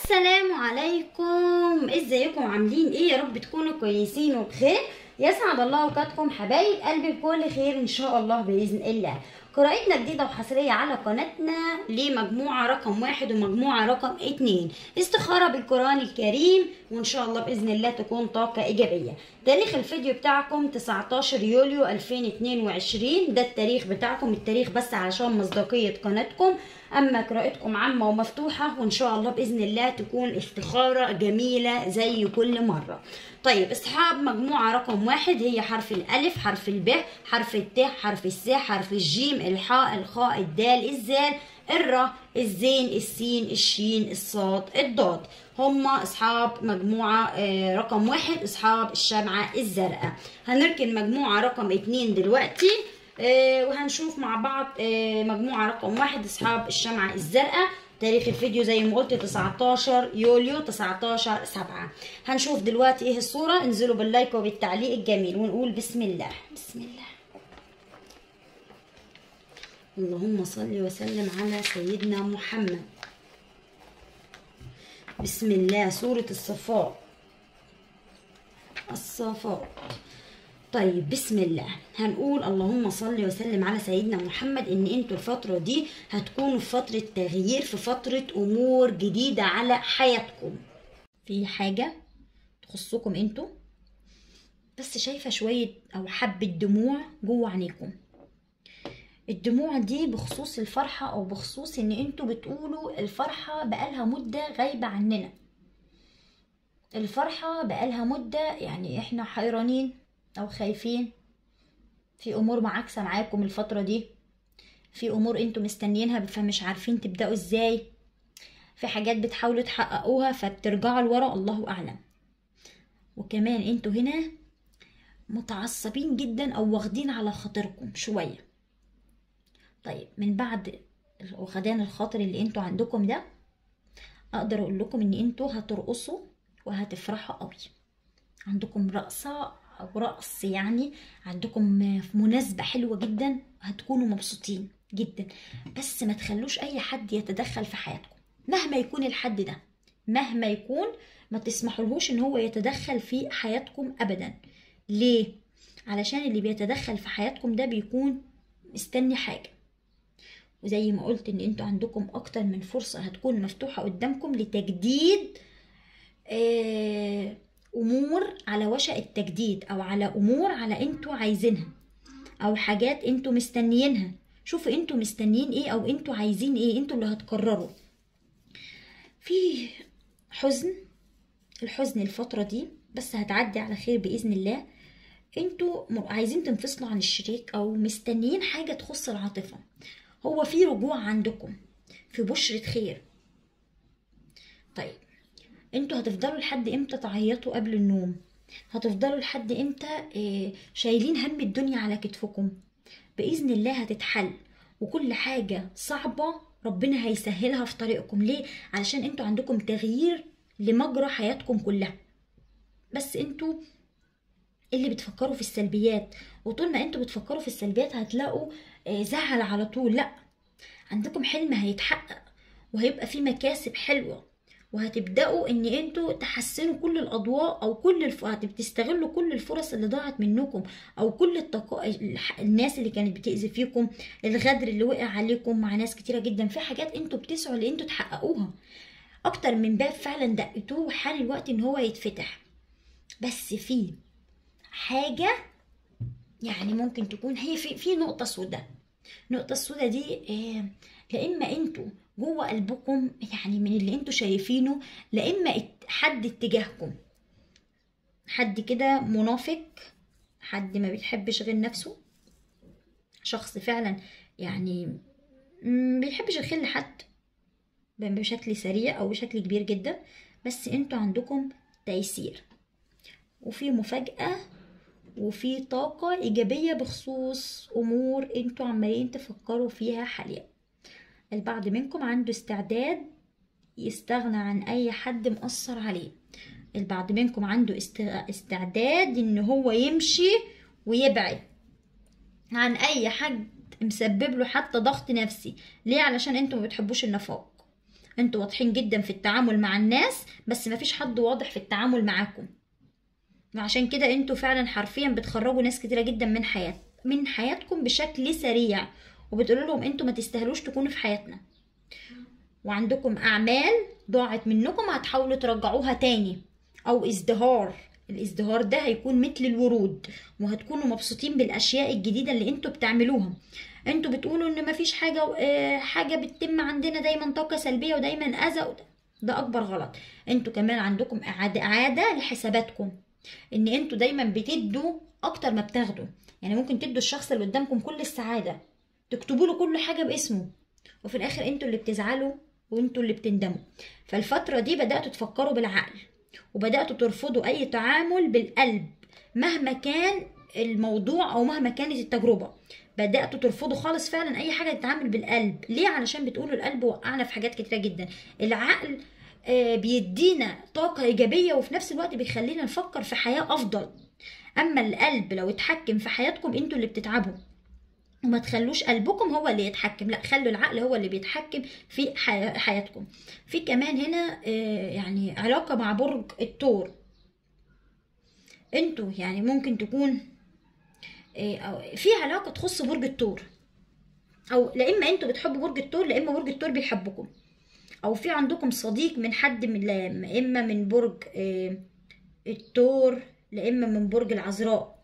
السلام عليكم ازيكم عاملين ايه يا رب تكونوا كويسين وبخير يسعد الله اوقاتكم حبايب قلبي بكل خير ان شاء الله باذن الله قراءتنا جديدة وحصرية على قناتنا لمجموعة رقم واحد ومجموعة رقم اتنين استخارة بالقرآن الكريم وإن شاء الله بإذن الله تكون طاقة إيجابية تاريخ الفيديو بتاعكم 19 يوليو 2022 ده التاريخ بتاعكم التاريخ بس علشان مصداقية قناتكم أما قراءتكم عامة ومفتوحة وإن شاء الله بإذن الله تكون استخارة جميلة زي كل مرة طيب اصحاب مجموعة رقم واحد هي حرف الألف حرف الب حرف الت حرف الس حرف الجيم الحاء الخاء الدال الزال الراء الزين السين الشين الصاد الضاد هم اصحاب مجموعة آه، رقم واحد اصحاب الشمعة الزرقاء هنركن مجموعة رقم اتنين دلوقتي آه، وهنشوف مع بعض آه، مجموعة رقم واحد اصحاب الشمعة الزرقاء تاريخ الفيديو زي ما قلت 19 يوليو 19 7 هنشوف دلوقتي ايه الصورة انزلوا باللايك وبالتعليق الجميل ونقول بسم الله بسم الله اللهم صل وسلم على سيدنا محمد بسم الله سورة الصفات الصفات طيب بسم الله هنقول اللهم صل وسلم على سيدنا محمد ان انتوا الفترة دي هتكونوا في فترة تغيير في فترة امور جديدة على حياتكم في حاجة تخصكم انتوا بس شايفة شوية او حبة دموع جوه عينيكم الدموع دي بخصوص الفرحة او بخصوص ان انتوا بتقولوا الفرحة بقالها مدة غايبة عننا الفرحة بقالها مدة يعني احنا حيرانين او خايفين في امور معاكسة معاكم الفترة دي في امور انتوا مستنيينها فمش عارفين تبدأوا ازاي في حاجات بتحاولوا تحققوها فبترجعوا لورا الله اعلم وكمان انتوا هنا متعصبين جدا او واخدين على خاطركم شوية طيب من بعد وخدان الخاطر اللي انتوا عندكم ده اقدر اقول لكم ان انتوا هترقصوا وهتفرحوا قوي عندكم رقصة او رقص يعني عندكم مناسبة حلوة جدا هتكونوا مبسوطين جدا بس ما تخلوش اي حد يتدخل في حياتكم مهما يكون الحد ده مهما يكون ما تسمحولهوش ان هو يتدخل في حياتكم ابدا ليه علشان اللي بيتدخل في حياتكم ده بيكون مستني حاجة وزي ما قلت ان انتوا عندكم اكتر من فرصة هتكون مفتوحة قدامكم لتجديد آه امور على وشك التجديد او على امور على انتوا عايزينها او حاجات انتوا مستنيينها شوفوا انتوا مستنيين ايه او انتوا عايزين ايه انتوا اللي هتقرروا في حزن الحزن الفترة دي بس هتعدي على خير بإذن الله انتوا عايزين تنفصلوا عن الشريك او مستنيين حاجة تخص العاطفة هو في رجوع عندكم في بشرة خير طيب انتوا هتفضلوا لحد امتى تعيطوا قبل النوم هتفضلوا لحد امتى اه شايلين هم الدنيا على كتفكم باذن الله هتتحل وكل حاجه صعبه ربنا هيسهلها في طريقكم ليه علشان انتوا عندكم تغيير لمجرى حياتكم كلها بس انتوا اللي بتفكروا في السلبيات وطول ما انتوا بتفكروا في السلبيات هتلاقوا اه زعل على طول لا عندكم حلم هيتحقق وهيبقى فيه مكاسب حلوه وهتبداوا ان انتوا تحسنوا كل الاضواء او كل الف... هتستغلوا كل الفرص اللي ضاعت منكم او كل التق... الناس اللي كانت بتاذي فيكم الغدر اللي وقع عليكم مع ناس كتيره جدا في حاجات انتوا بتسعوا ان انتوا تحققوها اكتر من باب فعلا دقتوه وحان الوقت ان هو يتفتح بس في حاجه يعني ممكن تكون هي في في نقطه سوداء النقطه السوداء دي إيه يا اما انتوا جوه قلبكم يعني من اللي انتوا شايفينه لا اما حد اتجاهكم حد كده منافق حد ما بيحبش غير نفسه شخص فعلا يعني ما بيحبش الخير لحد بشكل سريع او بشكل كبير جدا بس انتوا عندكم تيسير وفي مفاجأة وفي طاقة إيجابية بخصوص أمور انتوا عمالين تفكروا فيها حاليا البعض منكم عنده استعداد يستغنى عن اي حد مأثر عليه البعض منكم عنده استعداد ان هو يمشي ويبعد عن اي حد مسبب له حتى ضغط نفسي ليه علشان انتوا ما بتحبوش النفاق انتوا واضحين جدا في التعامل مع الناس بس مفيش حد واضح في التعامل معاكم وعشان كده انتوا فعلا حرفيا بتخرجوا ناس كتيره جدا من حياه من حياتكم بشكل سريع وبتقولوا لهم انتوا ما تستاهلوش تكونوا في حياتنا وعندكم اعمال ضاعت منكم هتحاولوا ترجعوها تاني او ازدهار الازدهار ده هيكون مثل الورود وهتكونوا مبسوطين بالاشياء الجديده اللي انتوا بتعملوها انتوا بتقولوا ان مفيش حاجه اه حاجه بتتم عندنا دايما طاقه سلبيه ودايما اذى وده ده اكبر غلط انتوا كمان عندكم اعاده عاده لحساباتكم ان انتوا دايما بتدوا اكتر ما بتاخدوا يعني ممكن تدوا الشخص اللي قدامكم كل السعاده تكتبوا له كل حاجه باسمه وفي الاخر انتوا اللي بتزعلوا وانتوا اللي بتندموا فالفتره دي بداتوا تفكروا بالعقل وبداتوا ترفضوا اي تعامل بالقلب مهما كان الموضوع او مهما كانت التجربه بداتوا ترفضوا خالص فعلا اي حاجه تتعامل بالقلب ليه علشان بتقولوا القلب وقعنا في حاجات كتيره جدا العقل بيدينا طاقه ايجابيه وفي نفس الوقت بيخلينا نفكر في حياه افضل اما القلب لو اتحكم في حياتكم انتوا اللي بتتعبوا وما تخلوش قلبكم هو اللي يتحكم لا خلوا العقل هو اللي بيتحكم في حياتكم في كمان هنا يعني علاقه مع برج الثور انتوا يعني ممكن تكون في علاقه تخص برج الثور او لا اما انتوا بتحبوا برج الثور لا اما برج الثور بيحبكم او في عندكم صديق من حد من لا اما من برج الثور لا اما من برج العذراء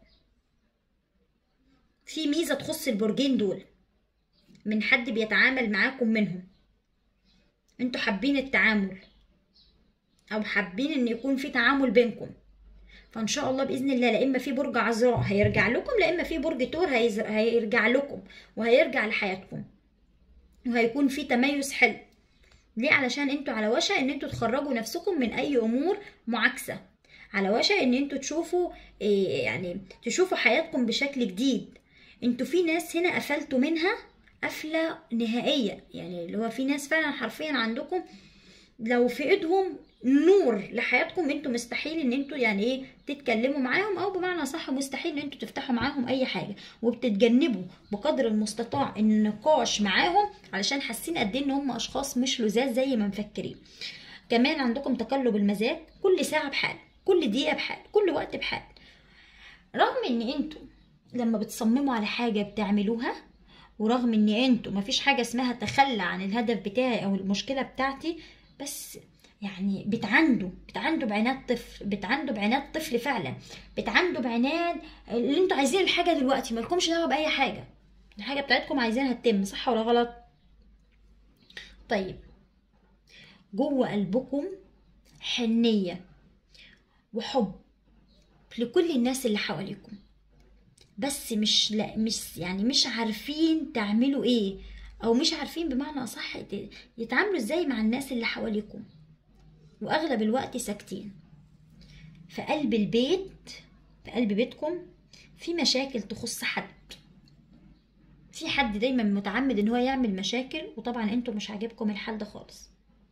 في ميزه تخص البرجين دول من حد بيتعامل معاكم منهم انتوا حابين التعامل او حابين ان يكون في تعامل بينكم فان شاء الله باذن الله لا اما في برج عذراء هيرجع لكم لا اما في برج تور هيرجع لكم وهيرجع لحياتكم وهيكون في تميز حلو ليه علشان انتوا على وشك ان انتوا تخرجوا نفسكم من اي امور معاكسه على وشك ان انتوا تشوفوا إيه يعني تشوفوا حياتكم بشكل جديد انتوا في ناس هنا قفلتوا منها قفله نهائيه يعني اللي هو في ناس فعلا حرفيا عندكم لو في ايدهم نور لحياتكم انتوا مستحيل ان انتوا يعني ايه تتكلموا معاهم او بمعنى صح مستحيل ان انتوا تفتحوا معاهم اي حاجه وبتتجنبوا بقدر المستطاع النقاش معاهم علشان حاسين قد ايه ان هم اشخاص مش لذاذ زي ما مفكرين كمان عندكم تقلب المزاج كل ساعه بحال كل دقيقه بحال كل وقت بحال رغم ان انتوا لما بتصمموا على حاجه بتعملوها ورغم ان انتوا مفيش حاجه اسمها تخلى عن الهدف بتاعي او المشكله بتاعتي بس يعني بتعندوا بتعندوا بعناد طفل بتعندوا بعناد طفل فعلا بتعندوا بعناد اللي انتوا عايزين الحاجه دلوقتي مالكمش دعوه باي حاجه الحاجه بتاعتكم عايزينها تتم صح ولا غلط طيب جوه قلبكم حنيه وحب لكل الناس اللي حواليكم بس مش لا مش يعني مش عارفين تعملوا ايه او مش عارفين بمعنى اصح يتعاملوا ازاي مع الناس اللي حواليكم واغلب الوقت ساكتين في قلب البيت في قلب بيتكم في مشاكل تخص حد في حد دايما متعمد ان هو يعمل مشاكل وطبعا انتوا مش عاجبكم الحل ده خالص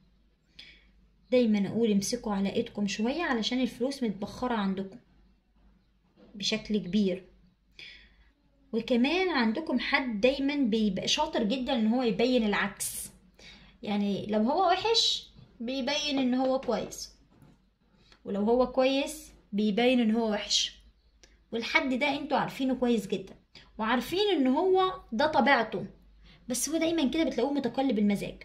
دايما اقول امسكوا على ايدكم شويه علشان الفلوس متبخره عندكم بشكل كبير وكمان عندكم حد دايما بيبقى شاطر جدا ان هو يبين العكس يعني لو هو وحش بيبين ان هو كويس ولو هو كويس بيبين ان هو وحش والحد ده انتوا عارفينه كويس جدا وعارفين ان هو ده طبيعته بس هو دايما كده بتلاقوه متقلب المزاج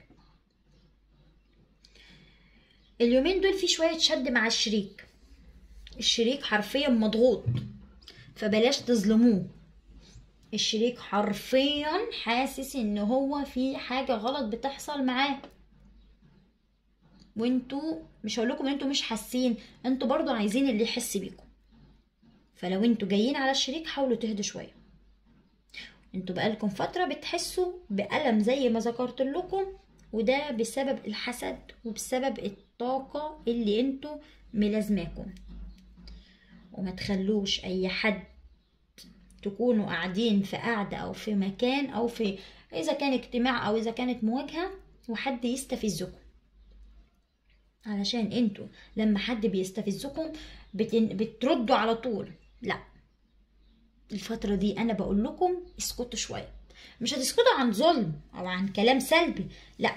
اليومين دول في شوية شد مع الشريك الشريك حرفيا مضغوط فبلاش تظلموه الشريك حرفيا حاسس ان هو في حاجة غلط بتحصل معاه وانتوا مش هقول لكم انتوا مش حاسين انتوا برضو عايزين اللي يحس بيكم فلو انتوا جايين على الشريك حاولوا تهدوا شويه انتوا بقالكم فتره بتحسوا بألم زي ما ذكرت لكم وده بسبب الحسد وبسبب الطاقه اللي انتوا ملازماكم وما تخلوش اي حد تكونوا قاعدين في قعده او في مكان او في اذا كان اجتماع او اذا كانت مواجهه وحد يستفزكم علشان انتوا لما حد بيستفزكم بتن... بتردوا على طول لا الفترة دي انا بقول لكم اسكتوا شوية مش هتسكتوا عن ظلم او عن كلام سلبي لا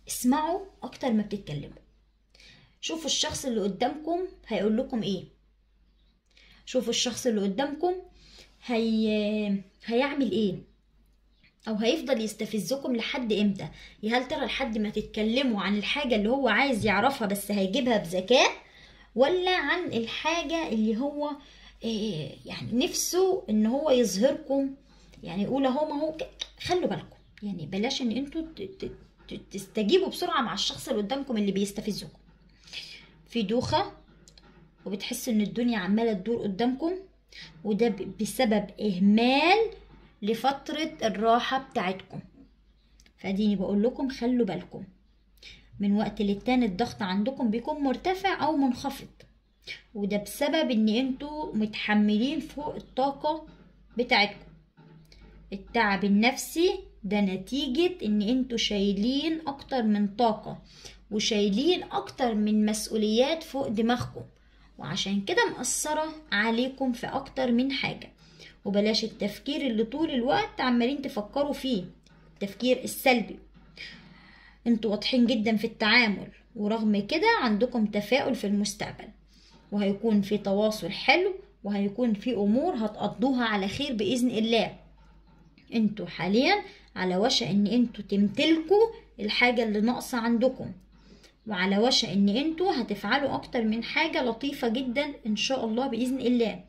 اسمعوا اكتر ما بتتكلموا شوفوا الشخص اللي قدامكم هيقول لكم ايه شوفوا الشخص اللي قدامكم هي... هيعمل ايه او هيفضل يستفزكم لحد امتى يا هل ترى لحد ما تتكلموا عن الحاجة اللي هو عايز يعرفها بس هيجيبها بذكاء ولا عن الحاجة اللي هو إيه يعني نفسه ان هو يظهركم يعني يقول اهو ما هو ك- خلوا بالكم يعني بلاش ان انتوا ت- ت- ت- تستجيبوا بسرعة مع الشخص اللي قدامكم اللي بيستفزكم في دوخة وبتحسوا ان الدنيا عمالة تدور قدامكم وده ب- بسبب اهمال لفترة الراحة بتاعتكم فاديني بقول لكم خلوا بالكم من وقت للتاني الضغط عندكم بيكون مرتفع او منخفض وده بسبب ان انتوا متحملين فوق الطاقة بتاعتكم التعب النفسي ده نتيجة ان انتوا شايلين اكتر من طاقة وشايلين اكتر من مسؤوليات فوق دماغكم وعشان كده مأثرة عليكم في اكتر من حاجة وبلاش التفكير اللي طول الوقت عمالين تفكروا فيه التفكير السلبي انتوا واضحين جدا في التعامل ورغم كده عندكم تفاؤل في المستقبل وهيكون في تواصل حلو وهيكون في امور هتقضوها على خير باذن الله انتوا حاليا على وشك ان انتوا تمتلكوا الحاجة اللي ناقصة عندكم وعلى وشك ان انتوا هتفعلوا اكتر من حاجة لطيفة جدا ان شاء الله باذن الله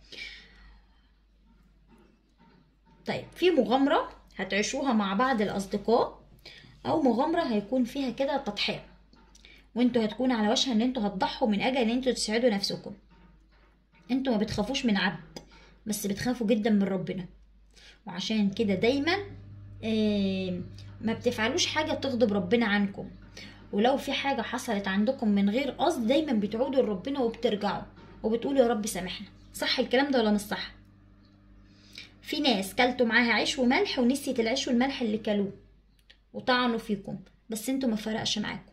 طيب في مغامرة هتعيشوها مع بعض الاصدقاء او مغامرة هيكون فيها كده تضحية وانتوا هتكونوا على وشك ان انتوا هتضحوا من اجل ان انتوا تسعدوا نفسكم انتوا ما بتخافوش من عبد بس بتخافوا جدا من ربنا وعشان كده دايما آه، ما بتفعلوش حاجة تغضب ربنا عنكم ولو في حاجة حصلت عندكم من غير قصد دايما بتعودوا لربنا وبترجعوا وبتقولوا يا رب سامحنا صح الكلام ده ولا مش صح في ناس كلتوا معاها عيش وملح ونسيت العيش والملح اللي كلوه وطعنوا فيكم بس انتوا ما فرقش معاكم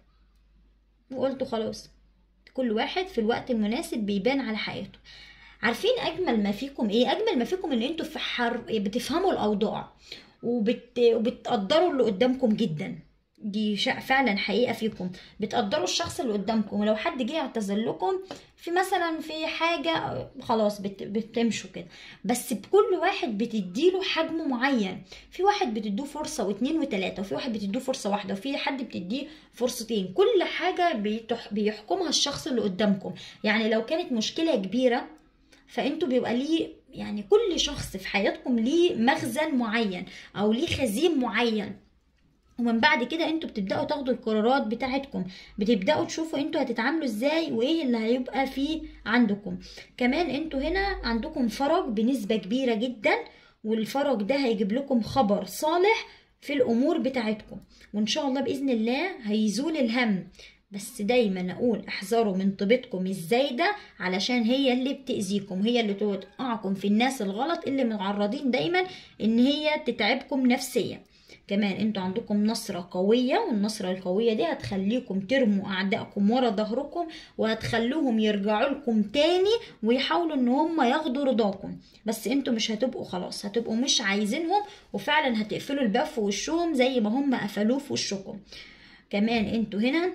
وقلتوا خلاص كل واحد في الوقت المناسب بيبان على حياته عارفين اجمل ما فيكم ايه اجمل ما فيكم ان انتوا في حر بتفهموا الاوضاع وبت... وبتقدروا اللي قدامكم جدا دي شيء فعلا حقيقه فيكم بتقدروا الشخص اللي قدامكم ولو حد جه يعتذر لكم في مثلا في حاجه خلاص بت... بتمشوا كده بس بكل واحد بتديله حجم معين في واحد بتدوه فرصه واتنين وتلاته وفي واحد بتدوه فرصه واحده وفي حد بتديه فرصتين كل حاجه بيتح... بيحكمها الشخص اللي قدامكم يعني لو كانت مشكله كبيره فانتوا بيبقى ليه يعني كل شخص في حياتكم ليه مخزن معين او ليه خزين معين ومن بعد كده انتوا بتبداوا تاخدوا القرارات بتاعتكم بتبداوا تشوفوا انتوا هتتعاملوا ازاي وايه اللي هيبقى فيه عندكم كمان انتوا هنا عندكم فرج بنسبة كبيرة جدا والفرج ده هيجيب لكم خبر صالح في الامور بتاعتكم وان شاء الله باذن الله هيزول الهم بس دايما اقول احذروا من طيبتكم الزايدة علشان هي اللي بتأذيكم هي اللي توقعكم في الناس الغلط اللي معرضين دايما ان هي تتعبكم نفسيا كمان انتوا عندكم نصرة قوية والنصرة القوية دي هتخليكم ترموا اعدائكم ورا ظهركم وهتخلوهم يرجعوا لكم تاني ويحاولوا ان هم ياخدوا رضاكم بس انتوا مش هتبقوا خلاص هتبقوا مش عايزينهم وفعلا هتقفلوا الباب في وشهم زي ما هم قفلوه في وشكم كمان انتوا هنا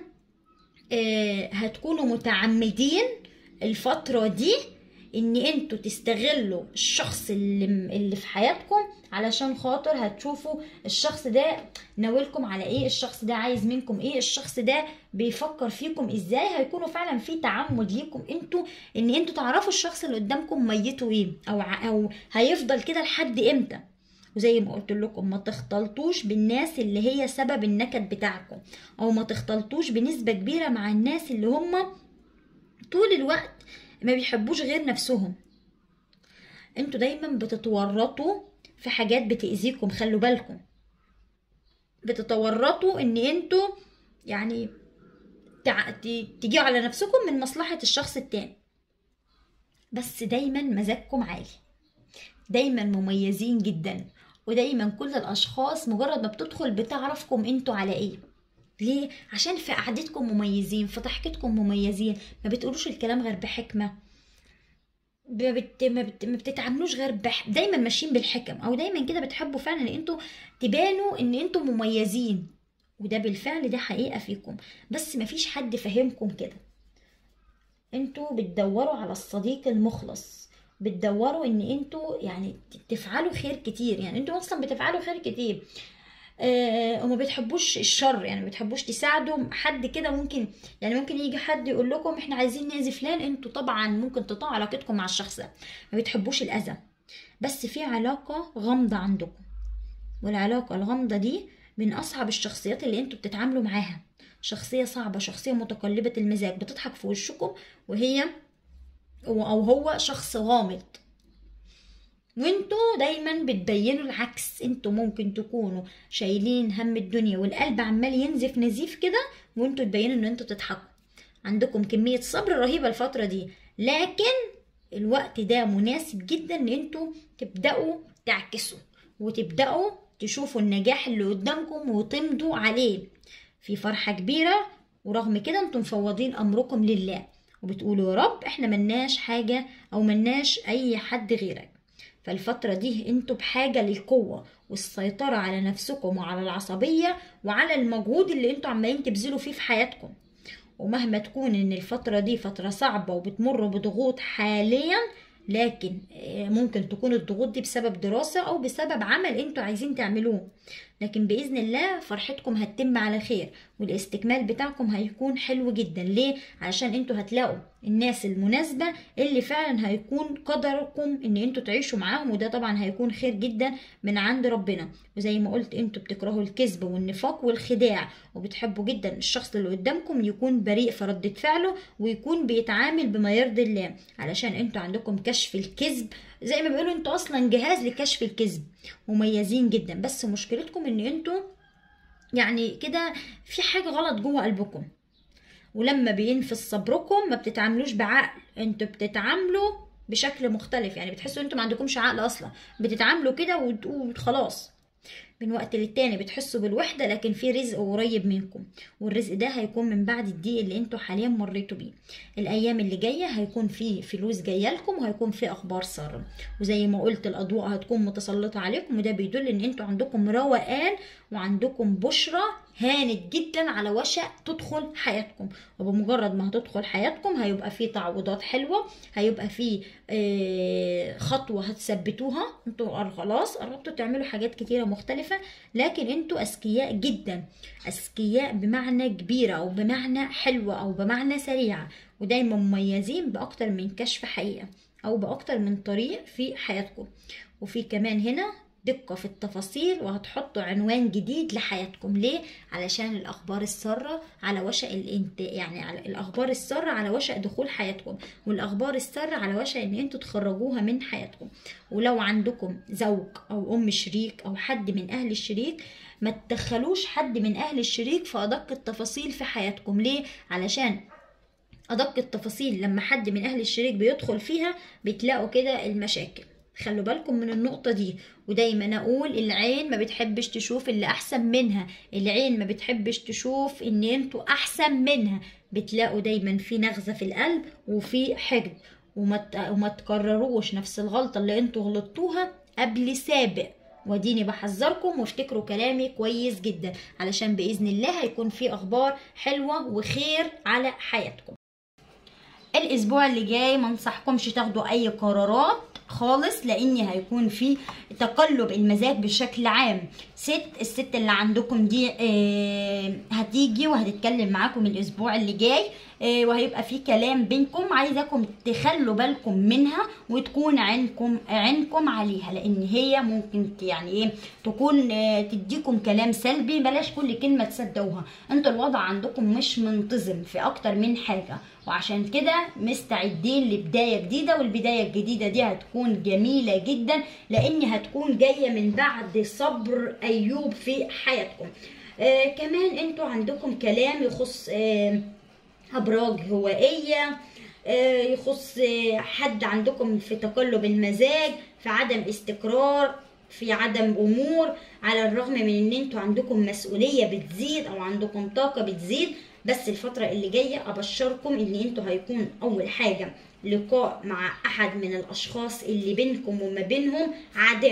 آه، هتكونوا متعمدين الفترة دي ان انتوا تستغلوا الشخص اللي, اللي في حياتكم علشان خاطر هتشوفوا الشخص ده ناويلكم على ايه الشخص ده عايز منكم ايه الشخص ده بيفكر فيكم ازاي هيكونوا فعلا في تعمد ليكم انتوا ان انتوا تعرفوا الشخص اللي قدامكم ميته ايه او ع- او هيفضل كده لحد امتى وزي ما قلت لكم ما تختلطوش بالناس اللي هي سبب النكد بتاعكم او ما تختلطوش بنسبة كبيرة مع الناس اللي هم طول الوقت ما بيحبوش غير نفسهم انتوا دايما بتتورطوا في حاجات بتأذيكم خلوا بالكم بتتورطوا ان انتوا يعني تع... ت- تجيوا على نفسكم من مصلحة الشخص التاني بس دايما مزاجكم عالي دايما مميزين جدا ودايما كل الاشخاص مجرد ما بتدخل بتعرفكم انتوا على ايه ليه عشان في قعدتكم مميزين في ضحكتكم مميزين ما بتقولوش الكلام غير بحكمه ب- بت... ما, بت... ما بتتعاملوش غير بح... دايما ماشيين بالحكم او دايما كده بتحبوا فعلا ان انتوا تبانوا ان انتوا مميزين وده بالفعل ده حقيقة فيكم بس مفيش حد فاهمكم كده انتوا بتدوروا على الصديق المخلص بتدوروا ان انتوا يعني تفعلوا خير كتير يعني انتوا اصلا بتفعلوا خير كتير آه وما بتحبوش الشر يعني ما بتحبوش تساعدوا حد كده ممكن يعني ممكن يجي حد يقول لكم احنا عايزين نأذي فلان انتوا طبعا ممكن تقطعوا علاقتكم مع الشخص ده ما بتحبوش الاذى بس في علاقة غامضة عندكم والعلاقة الغامضة دي من أصعب الشخصيات اللي انتوا بتتعاملوا معاها شخصية صعبة شخصية متقلبة المزاج بتضحك في وشكم وهي أو هو شخص غامض وانتوا دايما بتبينوا العكس انتوا ممكن تكونوا شايلين هم الدنيا والقلب عمال ينزف نزيف كده وانتوا تبينوا ان انتوا تضحكوا عندكم كمية صبر رهيبة الفترة دي لكن الوقت ده مناسب جدا ان انتوا تبدأوا تعكسوا وتبدأوا تشوفوا النجاح اللي قدامكم وتمضوا عليه في فرحة كبيرة ورغم كده انتم مفوضين امركم لله وبتقولوا يا رب احنا ملناش حاجة او ملناش اي حد غيرك فالفترة دي انتوا بحاجة للقوة والسيطرة على نفسكم وعلى العصبية وعلى المجهود اللي انتوا عمالين تبذلوا فيه في حياتكم ومهما تكون ان الفترة دي فترة صعبة وبتمروا بضغوط حاليا لكن ممكن تكون الضغوط دي بسبب دراسة أو بسبب عمل انتوا عايزين تعملوه لكن بإذن الله فرحتكم هتتم على خير والاستكمال بتاعكم هيكون حلو جدا ليه؟ علشان انتوا هتلاقوا الناس المناسبة اللي فعلا هيكون قدركم ان انتوا تعيشوا معاهم وده طبعا هيكون خير جدا من عند ربنا وزي ما قلت انتوا بتكرهوا الكذب والنفاق والخداع وبتحبوا جدا الشخص اللي قدامكم يكون بريء في ردة فعله ويكون بيتعامل بما يرضي الله علشان انتوا عندكم كشف الكذب زي ما بيقولوا انتوا اصلا جهاز لكشف الكذب مميزين جدا بس مشكلتكم ان انتوا يعني كده في حاجة غلط جوه قلبكم ولما بينفذ صبركم ما بتتعاملوش بعقل انتوا بتتعاملوا بشكل مختلف يعني بتحسوا انتوا ما عندكمش عقل اصلا بتتعاملوا كده وخلاص من وقت للتاني بتحسوا بالوحدة لكن في رزق قريب منكم والرزق ده هيكون من بعد الضيق اللي انتوا حاليا مريتوا بيه الايام اللي جاية هيكون في فلوس جاية لكم وهيكون في اخبار سارة وزي ما قلت الاضواء هتكون متسلطة عليكم وده بيدل ان انتوا عندكم روقان وعندكم بشرة هانت جدا على وشك تدخل حياتكم وبمجرد ما هتدخل حياتكم هيبقى في تعويضات حلوة هيبقى في خطوة هتثبتوها انتوا خلاص قربتوا تعملوا حاجات كتيرة مختلفة لكن انتوا اذكياء جدا اذكياء بمعنى كبيرة او بمعنى حلوة او بمعنى سريعة ودايما مميزين باكتر من كشف حقيقة او باكتر من طريق في حياتكم وفي كمان هنا دقة في التفاصيل وهتحطوا عنوان جديد لحياتكم ليه؟ علشان الأخبار السارة على وشك الانت يعني على الأخبار السارة على وشك دخول حياتكم والأخبار السارة على وشك إن انتوا تخرجوها من حياتكم ولو عندكم زوج أو أم شريك أو حد من أهل الشريك ما تدخلوش حد من أهل الشريك في أدق التفاصيل في حياتكم ليه؟ علشان أدق التفاصيل لما حد من أهل الشريك بيدخل فيها بتلاقوا كده المشاكل خلوا بالكم من النقطة دي ودايما أقول العين ما بتحبش تشوف اللي أحسن منها العين ما بتحبش تشوف إن انتوا أحسن منها بتلاقوا دايما في نغزة في القلب وفي حقد وما, وما تكرروش نفس الغلطة اللي انتوا غلطتوها قبل سابق وديني بحذركم وافتكروا كلامي كويس جدا علشان بإذن الله هيكون في أخبار حلوة وخير على حياتكم الأسبوع اللي جاي ما انصحكمش تاخدوا أي قرارات خالص لان هيكون في تقلب المزاج بشكل عام ست الست اللي عندكم دي آه هتيجي وهتتكلم معاكم الاسبوع اللي جاي آه وهيبقى في كلام بينكم عايزاكم تخلوا بالكم منها وتكون عينكم عينكم عليها لان هي ممكن يعني ايه تكون آه تديكم كلام سلبي بلاش كل كلمه تصدقوها انتوا الوضع عندكم مش منتظم في اكتر من حاجه وعشان كده مستعدين لبدايه جديده والبدايه الجديده دي هتكون جميله جدا لان هتكون جايه من بعد صبر ايوب في حياتكم آه كمان انتوا عندكم كلام يخص آه ابراج هوائيه آه يخص آه حد عندكم في تقلب المزاج في عدم استقرار في عدم امور على الرغم من ان انتوا عندكم مسؤوليه بتزيد او عندكم طاقه بتزيد بس الفترة اللي جاية أبشركم إن انتوا هيكون أول حاجة لقاء مع أحد من الأشخاص اللي بينكم وما بينهم عداوة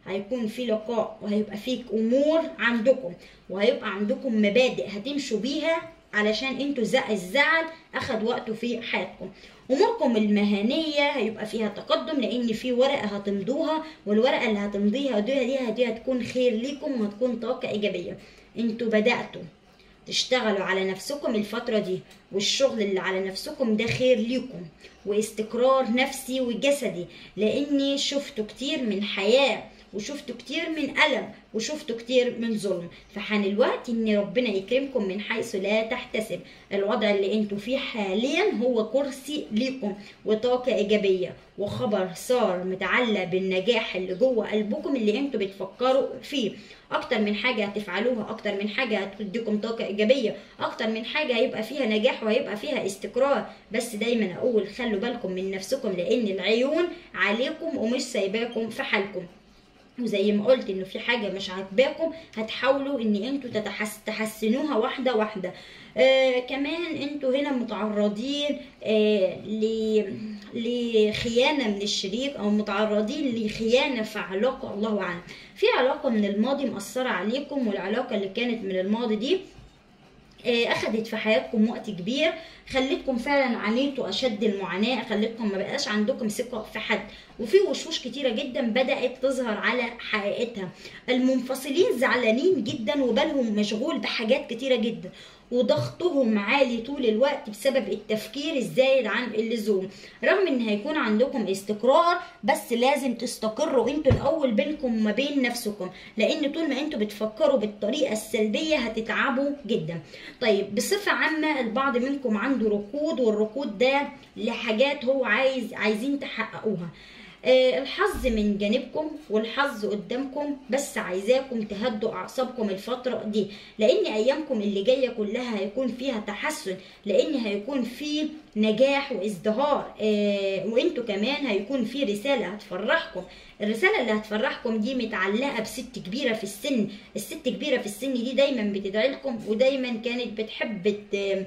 هيكون في لقاء وهيبقى فيك امور عندكم وهيبقى عندكم مبادئ هتمشوا بيها علشان انتوا زق الزعل اخد وقته في حياتكم اموركم المهنيه هيبقى فيها تقدم لان في ورقه هتمضوها والورقه اللي هتمضيها دي دي, دي هتكون خير ليكم وهتكون طاقه ايجابيه انتوا بداتوا تشتغلوا على نفسكم الفترة دي والشغل اللي على نفسكم ده خير ليكم واستقرار نفسي وجسدي لاني شفتوا كتير من حياة وشفتوا كتير من ألم وشفتوا كتير من ظلم فحان الوقت ان ربنا يكرمكم من حيث لا تحتسب الوضع اللي انتوا فيه حاليا هو كرسي ليكم وطاقة ايجابية وخبر صار متعلق بالنجاح اللي جوه قلبكم اللي انتوا بتفكروا فيه اكتر من حاجة هتفعلوها اكتر من حاجة هتديكم طاقة ايجابية اكتر من حاجة هيبقى فيها نجاح وهيبقى فيها استقرار بس دايما اقول خلوا بالكم من نفسكم لان العيون عليكم ومش سايباكم في حالكم وزي ما قلت انه في حاجه مش عاجباكم هتحاولوا ان انتوا تتحس تحسنوها واحده واحده آه كمان انتوا هنا متعرضين آه ل لخيانه من الشريك او متعرضين لخيانه في علاقه الله اعلم في علاقه من الماضي مأثره عليكم والعلاقه اللي كانت من الماضي دي اخدت في حياتكم وقت كبير خلتكم فعلا عانيتوا اشد المعاناه خلتكم ما بقاش عندكم ثقه في حد وفي وشوش كتيره جدا بدات تظهر على حقيقتها المنفصلين زعلانين جدا وبالهم مشغول بحاجات كتيره جدا وضغطهم عالي طول الوقت بسبب التفكير الزايد عن اللزوم رغم ان هيكون عندكم استقرار بس لازم تستقروا انتوا الاول بينكم وما بين نفسكم لان طول ما انتوا بتفكروا بالطريقه السلبيه هتتعبوا جدا طيب بصفه عامه البعض منكم عنده ركود والركود ده لحاجات هو عايز عايزين تحققوها الحظ من جانبكم والحظ قدامكم بس عايزاكم تهدوا اعصابكم الفتره دي لان ايامكم اللي جايه كلها هيكون فيها تحسن لان هيكون في نجاح وازدهار وانتوا كمان هيكون في رساله هتفرحكم الرساله اللي هتفرحكم دي متعلقه بست كبيره في السن الست كبيره في السن دي دايما بتدعي لكم ودايما كانت بتحب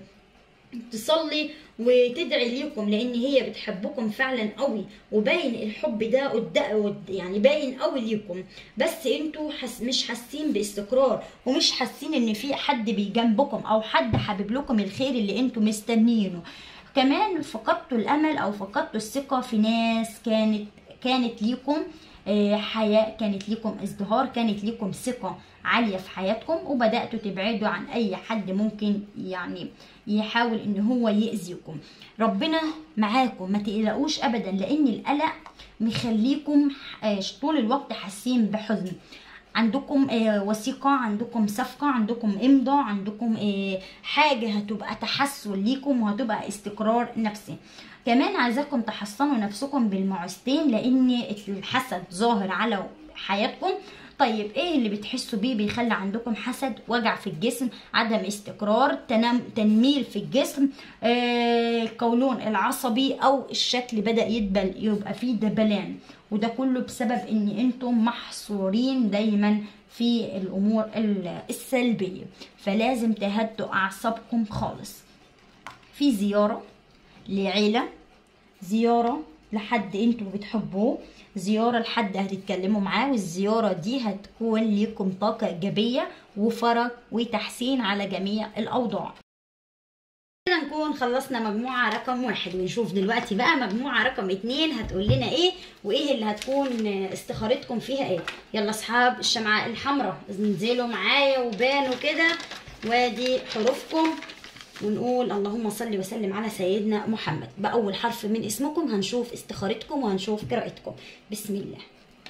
تصلي وتدعي ليكم لان هي بتحبكم فعلا قوي وباين الحب ده قدام يعني باين قوي ليكم بس انتوا حس مش حاسين باستقرار ومش حاسين ان في حد بيجنبكم او حد حابب لكم الخير اللي انتوا مستنيينه كمان فقدتوا الامل او فقدتوا الثقه في ناس كانت كانت ليكم حياة كانت ليكم ازدهار كانت ليكم ثقة عالية في حياتكم وبدأتوا تبعدوا عن أي حد ممكن يعني يحاول إن هو يأذيكم ربنا معاكم ما تقلقوش أبدا لأن القلق مخليكم طول الوقت حاسين بحزن عندكم وثيقة عندكم صفقة عندكم إمضاء عندكم حاجة هتبقى تحسن ليكم وهتبقى استقرار نفسي كمان عايزاكم تحصنوا نفسكم بالمعوذتين لان الحسد ظاهر على حياتكم طيب ايه اللي بتحسوا بيه بيخلي عندكم حسد وجع في الجسم عدم استقرار تنم تنميل في الجسم آه القولون العصبي او الشكل بدا يدبل يبقى فيه دبلان وده كله بسبب ان انتم محصورين دايما في الامور السلبيه فلازم تهدوا اعصابكم خالص في زياره لعيلة زيارة لحد انتوا بتحبوه زيارة لحد هتتكلموا معاه والزيارة دي هتكون ليكم طاقة إيجابية وفرج وتحسين على جميع الأوضاع كده نكون خلصنا مجموعة رقم واحد ونشوف دلوقتي بقى مجموعة رقم اتنين هتقول لنا ايه وايه اللي هتكون استخارتكم فيها ايه يلا اصحاب الشمعاء الحمراء انزلوا معايا وبانوا كده وادي حروفكم ونقول اللهم صل وسلم على سيدنا محمد بأول حرف من اسمكم هنشوف استخارتكم وهنشوف قراءتكم بسم الله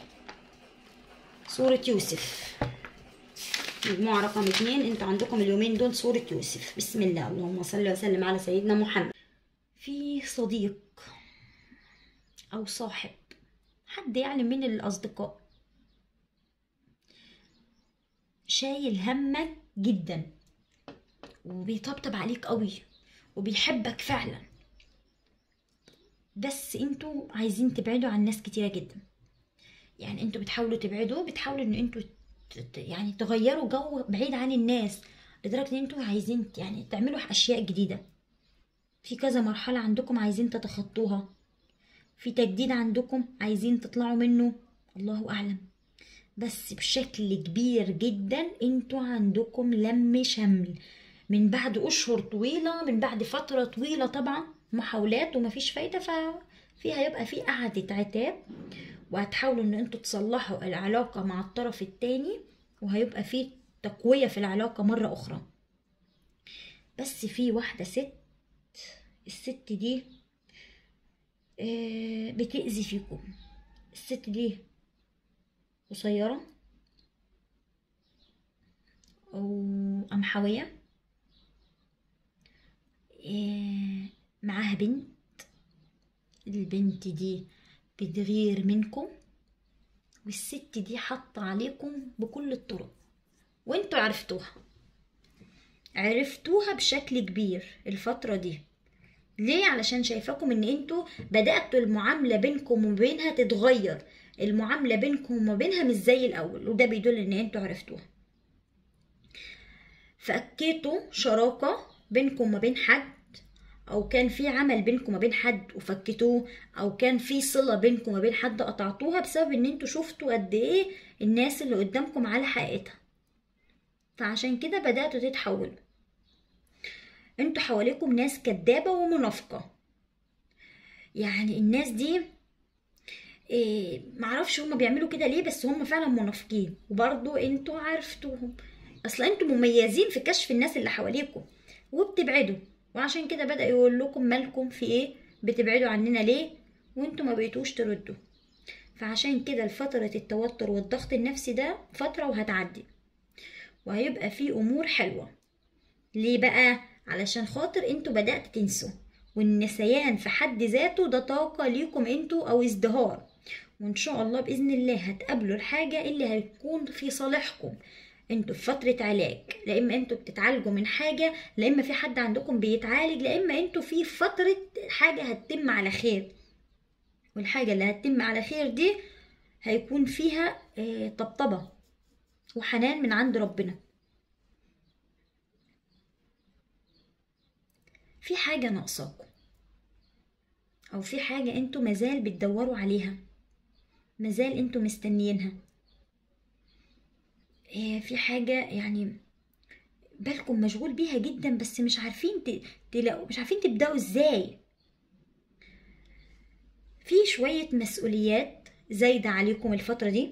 سورة يوسف مجموعة رقم اتنين انت عندكم اليومين دول سورة يوسف بسم الله اللهم صل وسلم على سيدنا محمد في صديق أو صاحب حد يعني من الأصدقاء شايل همك جدا وبيطبطب عليك قوي وبيحبك فعلا بس انتوا عايزين تبعدوا عن ناس كتيرة جدا يعني انتوا بتحاولوا تبعدوا بتحاولوا ان انتوا يعني تغيروا جو بعيد عن الناس لدرجة ان انتوا عايزين يعني تعملوا اشياء جديدة في كذا مرحلة عندكم عايزين تتخطوها في تجديد عندكم عايزين تطلعوا منه الله اعلم بس بشكل كبير جدا انتوا عندكم لم شمل من بعد اشهر طويلة من بعد فترة طويلة طبعا محاولات ومفيش فايدة ففي هيبقى في قعدة عتاب وهتحاولوا ان انتوا تصلحوا العلاقة مع الطرف التاني وهيبقى في تقوية في العلاقة مرة اخرى بس في واحدة ست الست دي آه، بتأذي فيكم الست دي قصيرة وقمحوية آه، معاها بنت البنت دي بتغير منكم والست دي حاطة عليكم بكل الطرق وانتوا عرفتوها عرفتوها بشكل كبير الفترة دي ليه علشان شايفاكم ان انتوا بدأتوا المعاملة بينكم وبينها تتغير المعاملة بينكم وبينها مش زي الاول وده بيدل ان انتوا عرفتوها فأكيتوا شراكة بينكم وبين حد او كان في عمل بينكم وبين حد وفكتوه او كان في صله بينكم وبين حد قطعتوها بسبب ان انتوا شفتوا قد ايه الناس اللي قدامكم على حقيقتها فعشان كده بداتوا تتحولوا انتوا حواليكم ناس كدابه ومنافقه يعني الناس دي إيه معرفش هما بيعملوا كده ليه بس هما فعلا منافقين وبرضو انتوا عرفتوهم اصلا انتوا مميزين في كشف الناس اللي حواليكم وبتبعدوا وعشان كده بدأ يقول لكم مالكم في ايه بتبعدوا عننا ليه وانتوا ما بقيتوش تردوا فعشان كده لفترة التوتر والضغط النفسي ده فترة وهتعدي وهيبقى في امور حلوة ليه بقى علشان خاطر انتوا بدأت تنسوا والنسيان في حد ذاته ده طاقة ليكم انتوا او ازدهار وان شاء الله بإذن الله هتقابلوا الحاجة اللي هتكون في صالحكم انتوا في فترة علاج لا اما انتوا بتتعالجوا من حاجة لا اما في حد عندكم بيتعالج لا اما انتوا في فترة حاجة هتتم على خير والحاجة اللي هتتم على خير دي هيكون فيها اه طبطبة وحنان من عند ربنا في حاجة ناقصاكم او في حاجة انتوا مازال بتدوروا عليها مازال انتوا مستنيينها في حاجة يعني بالكم مشغول بيها جدا بس مش عارفين تلاقوا مش عارفين تبدأوا ازاي في شوية مسؤوليات زايدة عليكم الفترة دي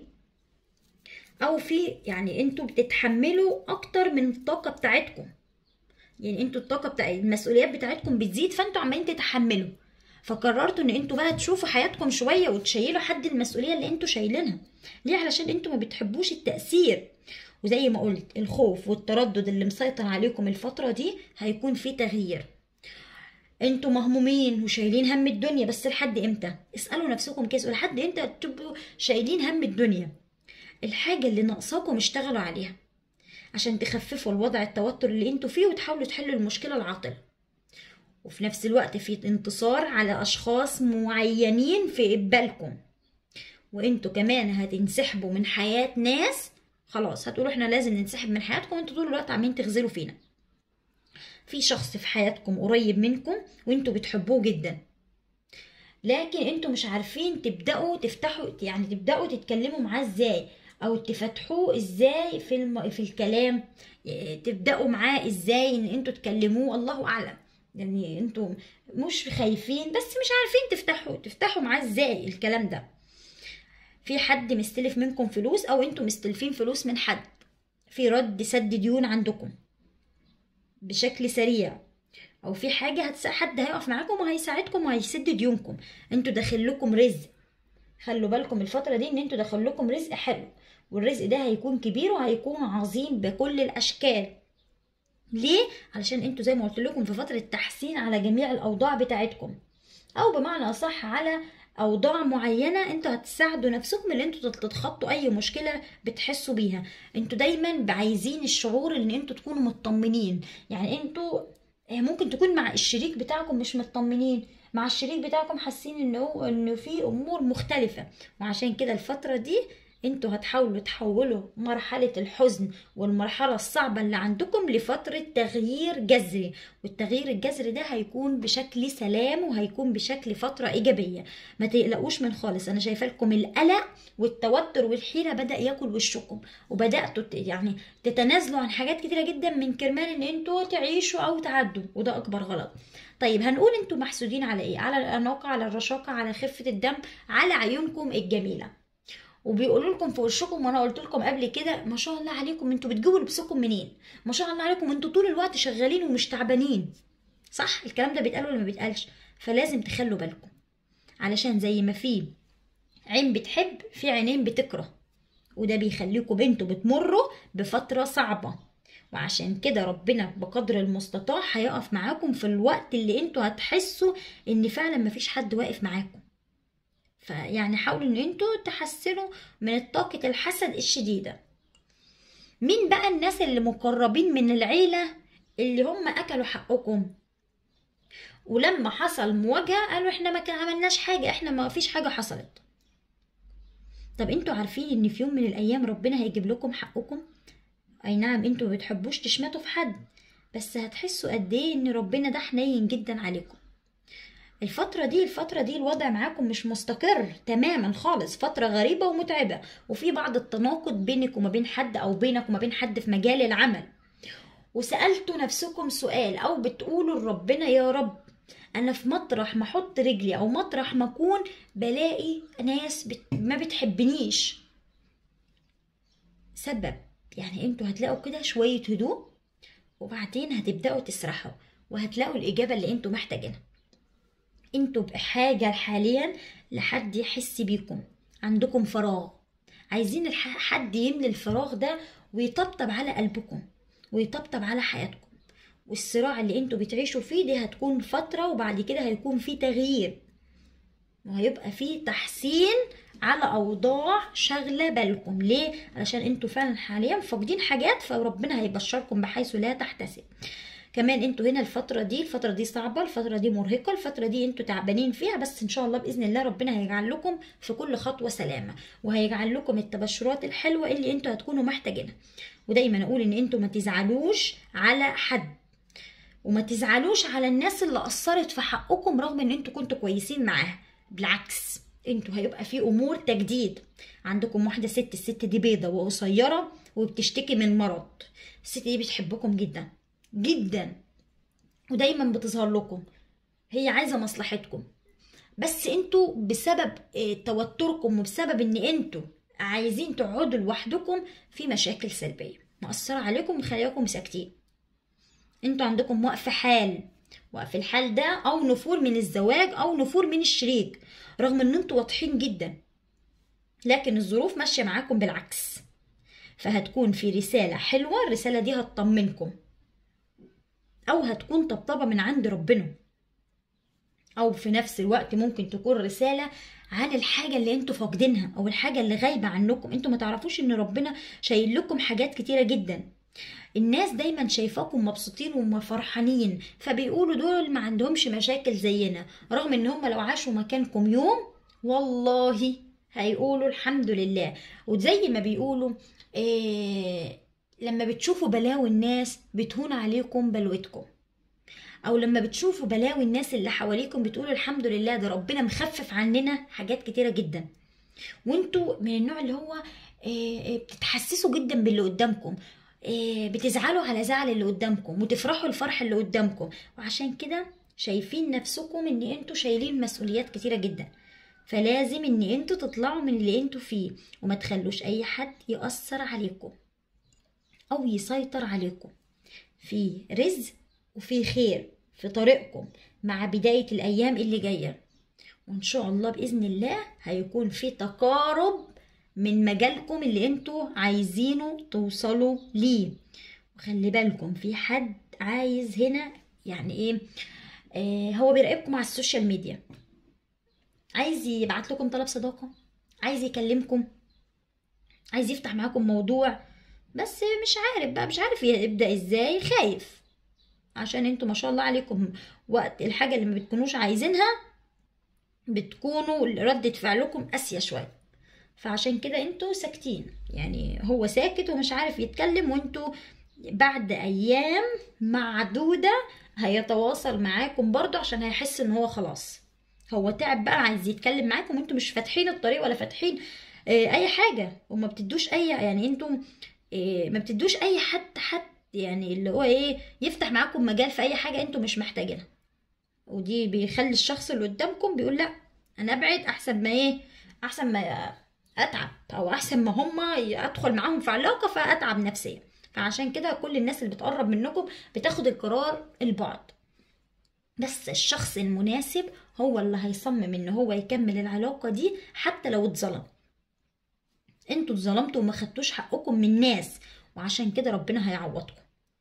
او في يعني انتوا بتتحملوا اكتر من الطاقة بتاعتكم يعني انتوا الطاقة بتاع المسؤوليات بتاعتكم بتزيد فانتوا عمالين تتحملوا فقررتوا ان انتوا بقى تشوفوا حياتكم شويه وتشيلوا حد المسؤوليه اللي انتوا شايلينها ليه علشان انتوا ما بتحبوش التاثير وزي ما قلت الخوف والتردد اللي مسيطر عليكم الفتره دي هيكون فيه تغيير انتوا مهمومين وشايلين هم الدنيا بس لحد امتى اسالوا نفسكم كده لحد امتى تبقوا شايلين هم الدنيا الحاجه اللي ناقصاكم اشتغلوا عليها عشان تخففوا الوضع التوتر اللي انتوا فيه وتحاولوا تحلوا المشكله العاطله وفي نفس الوقت في انتصار على اشخاص معينين في قبالكم وانتوا كمان هتنسحبوا من حياة ناس خلاص هتقولوا احنا لازم ننسحب من حياتكم انتوا طول الوقت عمالين تغزلوا فينا في شخص في حياتكم قريب منكم وانتوا بتحبوه جدا لكن انتوا مش عارفين تبداوا تفتحوا يعني تبداوا تتكلموا معاه ازاي او تفتحوه ازاي في الم... في الكلام تبداوا معاه ازاي ان انتوا تكلموه الله اعلم يعني انتوا مش خايفين بس مش عارفين تفتحوا تفتحوا معاه ازاي الكلام ده في حد مستلف منكم فلوس او انتوا مستلفين فلوس من حد في رد سد ديون عندكم بشكل سريع او في حاجه هتس... حد هيقف معاكم وهيساعدكم وهيسد ديونكم انتوا داخل لكم رزق خلوا بالكم الفتره دي ان انتوا داخل لكم رزق حلو والرزق ده هيكون كبير وهيكون عظيم بكل الاشكال ليه علشان انتوا زي ما قلت لكم في فتره تحسين على جميع الاوضاع بتاعتكم او بمعنى اصح على اوضاع معينه انتوا هتساعدوا نفسكم ان انتوا تتخطوا اي مشكله بتحسوا بيها انتوا دايما عايزين الشعور ان انتوا تكونوا مطمنين يعني انتوا ممكن تكون مع الشريك بتاعكم مش مطمنين مع الشريك بتاعكم حاسين انه انه في امور مختلفه وعشان كده الفتره دي انتوا هتحاولوا تحولوا مرحلة الحزن والمرحلة الصعبة اللي عندكم لفترة تغيير جذري والتغيير الجذري ده هيكون بشكل سلام وهيكون بشكل فترة إيجابية ما تقلقوش من خالص أنا شايفة لكم القلق والتوتر والحيرة بدأ ياكل وشكم وبدأتوا ت- يعني تتنازلوا عن حاجات كتيرة جدا من كرمال ان انتوا تعيشوا او تعدوا وده اكبر غلط طيب هنقول انتوا محسودين على ايه على الاناقة على الرشاقة على خفة الدم على عيونكم الجميلة وبيقولوا لكم في وشكم وانا قلت لكم قبل كده ما شاء الله عليكم انتوا بتجيبوا لبسكم منين ما شاء الله عليكم انتوا طول الوقت شغالين ومش تعبانين صح الكلام ده بيتقال ولا ما بيتقالش فلازم تخلوا بالكم علشان زي ما في عين بتحب في عينين بتكره وده بيخليكم انتوا بتمروا بفترة صعبة وعشان كده ربنا بقدر المستطاع هيقف معاكم في الوقت اللي انتوا هتحسوا ان فعلا مفيش حد واقف معاكم فيعني حاولوا ان انتوا تحسنوا من طاقة الحسد الشديدة مين بقى الناس اللي مقربين من العيلة اللي هم اكلوا حقكم ولما حصل مواجهة قالوا احنا ما كان عملناش حاجة احنا ما فيش حاجة حصلت طب انتوا عارفين ان في يوم من الايام ربنا هيجيب لكم حقكم اي نعم انتوا ما بتحبوش تشمتوا في حد بس هتحسوا قد ايه ان ربنا ده حنين جدا عليكم الفترة دي الفترة دي الوضع معاكم مش مستقر تماما خالص فترة غريبة ومتعبة وفي بعض التناقض بينك وما بين حد او بينك وما بين حد في مجال العمل وسألتوا نفسكم سؤال او بتقولوا لربنا يا رب انا في مطرح ما احط رجلي او مطرح ما اكون بلاقي ناس بت... ما بتحبنيش سبب يعني انتوا هتلاقوا كده شوية هدوء وبعدين هتبدأوا تسرحوا وهتلاقوا الإجابة اللي انتوا محتاجينها انتوا بحاجة حاليا لحد يحس بيكم عندكم فراغ عايزين الح- حد يملي الفراغ ده ويطبطب على قلبكم ويطبطب على حياتكم والصراع اللي انتوا بتعيشوا فيه دي هتكون فترة وبعد كده هيكون فيه تغيير وهيبقى فيه تحسين على اوضاع شاغله بالكم ليه علشان انتوا فعلا حاليا فاقدين حاجات فربنا هيبشركم بحيث لا تحتسب كمان انتوا هنا الفترة دي الفترة دي صعبة الفترة دي مرهقة الفترة دي انتوا تعبانين فيها بس ان شاء الله بإذن الله ربنا هيجعل لكم في كل خطوة سلامة وهيجعل لكم التبشرات الحلوة اللي انتوا هتكونوا محتاجينها ودايما اقول ان انتوا ما تزعلوش على حد وما تزعلوش على الناس اللي قصرت في حقكم رغم ان انتوا كنتوا كويسين معاها بالعكس انتوا هيبقى في امور تجديد عندكم واحده ست الست دي بيضه وقصيره وبتشتكي من مرض الست دي بتحبكم جدا جدا ودايما بتظهر لكم هي عايزه مصلحتكم بس انتوا بسبب اه، توتركم وبسبب ان انتوا عايزين تقعدوا لوحدكم في مشاكل سلبيه مأثرة عليكم ومخليكم ساكتين انتوا عندكم وقف حال وقف الحال ده او نفور من الزواج او نفور من الشريك رغم ان انتوا واضحين جدا لكن الظروف ماشيه معاكم بالعكس فهتكون في رساله حلوه الرساله دي هتطمنكم او هتكون طبطبه من عند ربنا او في نفس الوقت ممكن تكون رساله عن الحاجه اللي انتوا فاقدينها او الحاجه اللي غايبه عنكم انتوا ما تعرفوش ان ربنا شايل لكم حاجات كتيره جدا الناس دايما شايفاكم مبسوطين وفرحانين فبيقولوا دول ما عندهمش مشاكل زينا رغم ان هم لو عاشوا مكانكم يوم والله هيقولوا الحمد لله وزي ما بيقولوا إيه لما بتشوفوا بلاوي الناس بتهون عليكم بلوتكم او لما بتشوفوا بلاوي الناس اللي حواليكم بتقولوا الحمد لله ده ربنا مخفف عننا حاجات كتيره جدا وانتوا من النوع اللي هو إيه، إيه، بتتحسسوا جدا باللي قدامكم إيه، بتزعلوا على زعل اللي قدامكم وتفرحوا الفرح اللي قدامكم وعشان كده شايفين نفسكم ان انتوا شايلين مسؤوليات كتيره جدا فلازم ان انتوا تطلعوا من اللي انتوا فيه وما تخلوش اي حد يأثر عليكم او يسيطر عليكم في رزق وفي خير في طريقكم مع بداية الأيام اللي جاية وإن شاء الله بإذن الله هيكون في تقارب من مجالكم اللي انتوا عايزينه توصلوا ليه وخلي بالكم في حد عايز هنا يعني ايه آه هو بيراقبكم على السوشيال ميديا عايز يبعت لكم طلب صداقة عايز يكلمكم عايز يفتح معاكم موضوع بس مش عارف بقى مش عارف يبدأ ازاي خايف عشان انتوا ما شاء الله عليكم وقت الحاجة اللي ما بتكونوش عايزينها بتكونوا ردة فعلكم قاسية شوية فعشان كده انتوا ساكتين يعني هو ساكت ومش عارف يتكلم وانتوا بعد ايام معدودة هيتواصل معاكم برضو عشان هيحس ان هو خلاص هو تعب بقى عايز يتكلم معاكم وانتوا مش فاتحين الطريق ولا فاتحين آه، اي حاجة وما بتدوش اي يعني انتوا آه، ما بتدوش اي حد حد يعني اللي هو ايه يفتح معاكم مجال في اي حاجة انتوا مش محتاجينها ودي بيخلي الشخص اللي قدامكم بيقول لا انا ابعد احسن ما ايه احسن ما اتعب او احسن ما هما ادخل معاهم في علاقه فاتعب نفسيا فعشان كده كل الناس اللي بتقرب منكم بتاخد القرار البعد بس الشخص المناسب هو اللي هيصمم ان هو يكمل العلاقه دي حتى لو اتظلم انتوا اتظلمتوا وما خدتوش حقكم من ناس وعشان كده ربنا هيعوضكم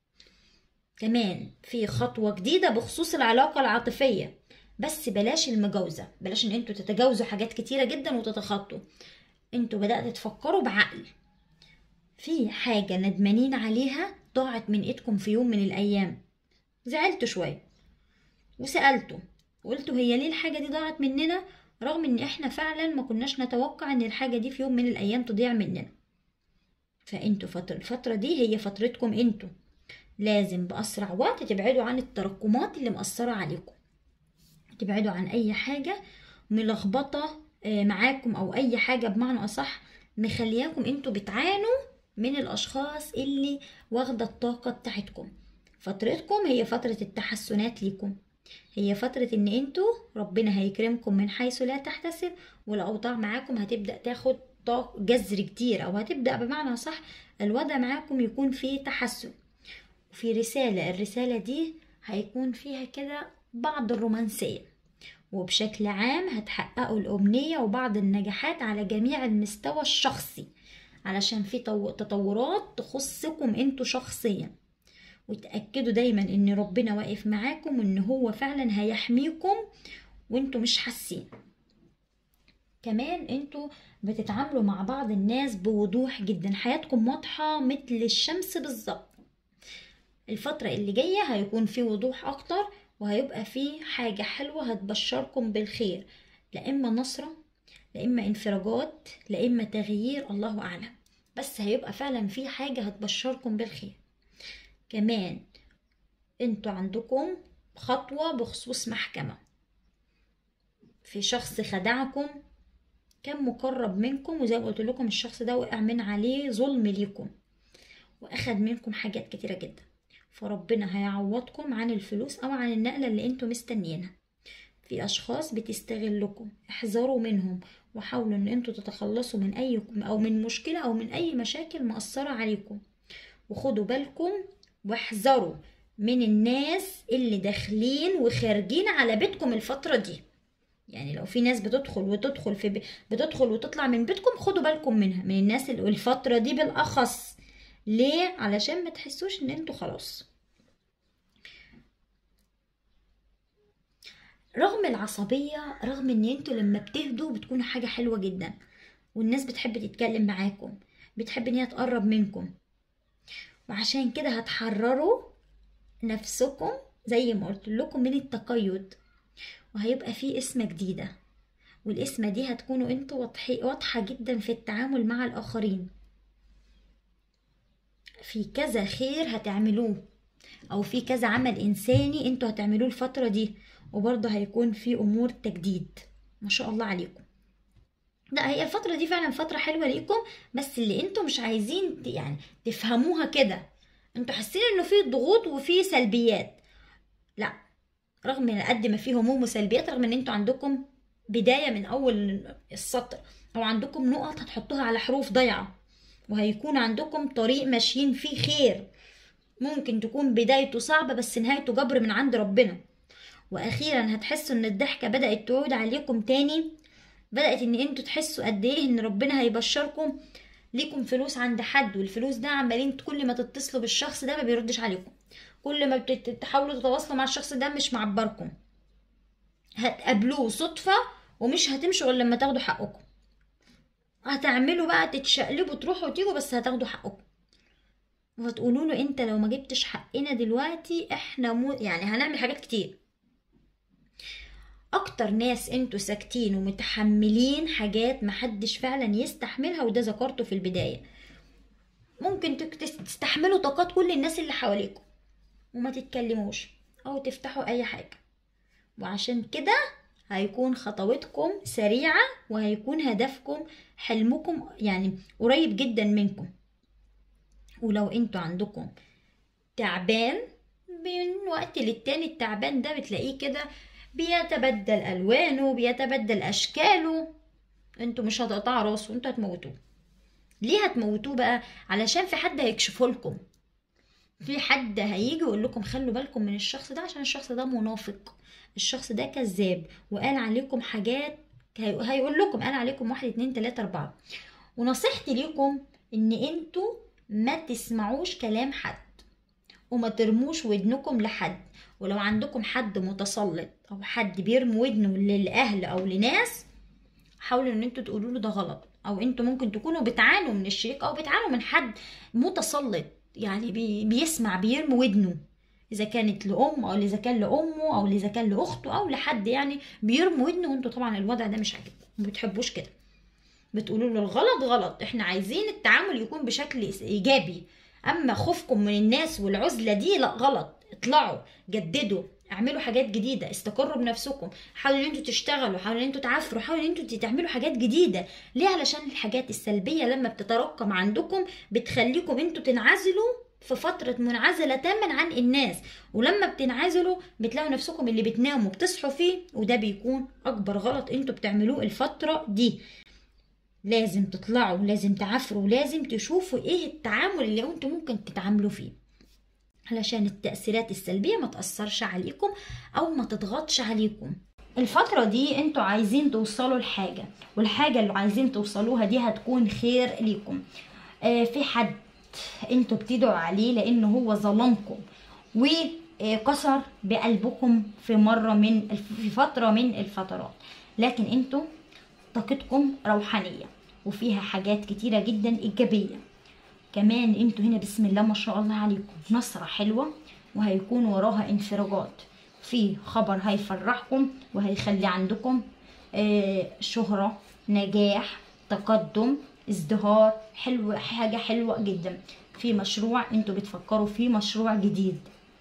كمان في خطوه جديده بخصوص العلاقه العاطفيه بس بلاش المجاوزه بلاش ان انتوا تتجاوزوا حاجات كتيره جدا وتتخطوا انتوا بدأتوا تفكروا بعقل في حاجة ندمانين عليها ضاعت من ايدكم في يوم من الأيام زعلتوا شوية وسألتوا وقلتوا هي ليه الحاجة دي ضاعت مننا رغم ان احنا فعلا ما كناش نتوقع ان الحاجة دي في يوم من الأيام تضيع مننا فانتوا فترة الفترة دي هي فترتكم انتوا لازم بأسرع وقت تبعدوا عن التراكمات اللي مأثرة عليكم تبعدوا عن أي حاجة ملخبطة آه، معاكم او اي حاجه بمعنى اصح مخلياكم انتوا بتعانوا من الاشخاص اللي واخده الطاقه بتاعتكم فترتكم هي فتره التحسنات ليكم هي فترة ان انتوا ربنا هيكرمكم من حيث لا تحتسب والاوضاع معاكم هتبدأ تاخد طاق جذر كتير او هتبدأ بمعنى صح الوضع معاكم يكون فيه تحسن وفي رسالة الرسالة دي هيكون فيها كده بعض الرومانسية وبشكل عام هتحققوا الأمنية وبعض النجاحات على جميع المستوى الشخصي علشان في تو- تطورات تخصكم انتوا شخصيا وتأكدوا دايما ان ربنا واقف معاكم وان هو فعلا هيحميكم وانتوا مش حاسين كمان انتوا بتتعاملوا مع بعض الناس بوضوح جدا حياتكم واضحة مثل الشمس بالظبط الفترة اللي جاية هيكون في وضوح أكتر وهيبقى في حاجة حلوة هتبشركم بالخير لا إما نصرة لا إما انفراجات لا إما تغيير الله أعلم بس هيبقى فعلا في حاجة هتبشركم بالخير كمان انتوا عندكم خطوة بخصوص محكمة في شخص خدعكم كان مقرب منكم وزي ما قلت لكم الشخص ده وقع من عليه ظلم ليكم واخد منكم حاجات كتيرة جدا فربنا هيعوضكم عن الفلوس او عن النقلة اللي انتوا مستنيينها في اشخاص بتستغلكم احذروا منهم وحاولوا ان انتوا تتخلصوا من اي او من مشكلة او من اي مشاكل مأثرة عليكم وخدوا بالكم واحذروا من الناس اللي داخلين وخارجين على بيتكم الفترة دي يعني لو في ناس بتدخل وتدخل في بي... بتدخل وتطلع من بيتكم خدوا بالكم منها من الناس اللي الفترة دي بالأخص ليه علشان ما تحسوش ان انتوا خلاص رغم العصبية رغم ان انتوا لما بتهدوا بتكونوا حاجة حلوة جدا والناس بتحب تتكلم معاكم بتحب ان هي تقرب منكم وعشان كده هتحرروا نفسكم زي ما قلت لكم من التقيد وهيبقى في اسمة جديدة والاسمة دي هتكونوا انتوا واضحي- واضحة جدا في التعامل مع الآخرين في كذا خير هتعملوه او في كذا عمل انساني انتوا هتعملوه الفترة دي وبرضه هيكون في امور تجديد ما شاء الله عليكم لا هي الفترة دي فعلا فترة حلوة ليكم بس اللي انتوا مش عايزين ت- يعني تفهموها كده انتوا حاسين انه في ضغوط وفي سلبيات لا رغم ان قد ما في هموم وسلبيات رغم ان انتوا عندكم بداية من اول السطر او عندكم نقط هتحطوها على حروف ضيعة وهيكون عندكم طريق ماشيين فيه خير ممكن تكون بدايته صعبة بس نهايته جبر من عند ربنا واخيرا هتحسوا ان الضحكة بدأت تعود عليكم تاني بدأت ان انتوا تحسوا قد ايه ان ربنا هيبشركم ليكم فلوس عند حد والفلوس ده عمالين كل ما تتصلوا بالشخص ده ما بيردش عليكم كل ما بتت- تحاولوا تتواصلوا مع الشخص ده مش معبركم هتقابلوه صدفة ومش هتمشوا غير لما تاخدوا حقكم هتعملوا بقى تتشقلبوا تروحوا وتيجوا بس هتاخدوا حقكم وتقولوا له انت لو ما جبتش حقنا دلوقتي احنا مو يعني هنعمل حاجات كتير اكتر اكتر ناس انتوا ساكتين ومتحملين حاجات محدش فعلا يستحملها وده ذكرته في البداية ممكن تك- تستحملوا طاقات كل الناس اللي حواليكم وما تتكلموش او تفتحوا اي حاجة وعشان كده هيكون خطوتكم سريعة وهيكون هدفكم حلمكم يعني قريب جدا منكم ولو انتوا عندكم تعبان من وقت للتاني التعبان ده بتلاقيه كده بيتبدل الوانه بيتبدل اشكاله انتوا مش هتقطعوا راسه انتوا هتموتوه ليه هتموتوه بقى علشان في حد هيكشفه لكم في حد هيجي يقول لكم خلوا بالكم من الشخص ده عشان الشخص ده منافق الشخص ده كذاب وقال عليكم حاجات هي- هيقول لكم قال عليكم واحد اتنين تلاتة اربعة ونصيحتي ليكم ان انتوا ما تسمعوش كلام حد وما ترموش ودنكم لحد ولو عندكم حد متسلط او حد بيرمي ودنه للاهل او لناس حاولوا ان انتوا تقولوا له ده غلط او انتوا ممكن تكونوا بتعانوا من الشريك او بتعانوا من حد متسلط يعني بي بيسمع بيرمي ودنه اذا كانت لام او اذا كان لامه او اذا كان لاخته او لحد يعني بيرمي ودنه وانتوا طبعا الوضع ده مش عاجبكم ما بتحبوش كده بتقولوا له الغلط غلط احنا عايزين التعامل يكون بشكل ايجابي اما خوفكم من الناس والعزله دي لا غلط اطلعوا جددوا اعملوا حاجات جديده استقروا بنفسكم حاولوا ان انتوا تشتغلوا حاولوا ان انتوا تعافروا حاولوا ان انتوا تعملوا حاجات جديده ليه علشان الحاجات السلبيه لما بتتراكم عندكم بتخليكم انتوا تنعزلوا في فترة منعزلة تماما عن الناس ولما بتنعزلوا بتلاقوا نفسكم اللي بتناموا بتصحوا فيه وده بيكون أكبر غلط انتوا بتعملوه الفترة دي لازم تطلعوا لازم تعافروا لازم تشوفوا ايه التعامل اللي انتوا ممكن تتعاملوا فيه علشان التأثيرات السلبية ما تأثرش عليكم أو ما تضغطش عليكم الفترة دي انتوا عايزين توصلوا لحاجة والحاجة اللي عايزين توصلوها دي هتكون خير ليكم آه في حد انتوا بتدعوا عليه لأنه هو ظلمكم وكسر بقلبكم في مرة من في فترة من الفترات لكن انتوا طاقتكم روحانية وفيها حاجات كتيرة جدا إيجابية كمان انتوا هنا بسم الله ما شاء الله عليكم نصرة حلوة وهيكون وراها انفراجات في خبر هيفرحكم وهيخلي عندكم آه، شهرة نجاح تقدم ازدهار حلو حاجة حلوة جدا في مشروع انتوا بتفكروا فيه مشروع جديد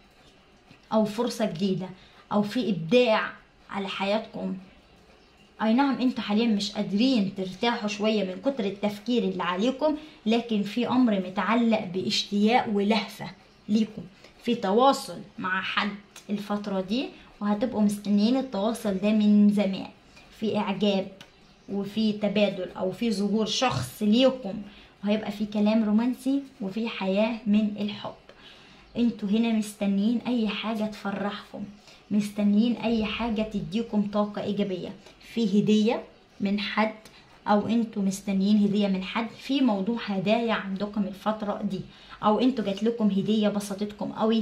او فرصة جديدة او في ابداع على حياتكم اي نعم انتوا حاليا مش قادرين ترتاحوا شوية من كتر التفكير اللي عليكم لكن في امر متعلق باشتياق ولهفة ليكم في تواصل مع حد الفترة دي وهتبقوا مستنيين التواصل ده من زمان في اعجاب وفي تبادل او في ظهور شخص ليكم وهيبقى في كلام رومانسي وفي حياة من الحب انتوا هنا مستنيين اي حاجة تفرحكم مستنيين اي حاجة تديكم طاقة ايجابية في هدية من حد او انتوا مستنيين هدية من حد في موضوع هدايا عندكم الفترة دي او انتوا جات لكم هدية بسطتكم قوي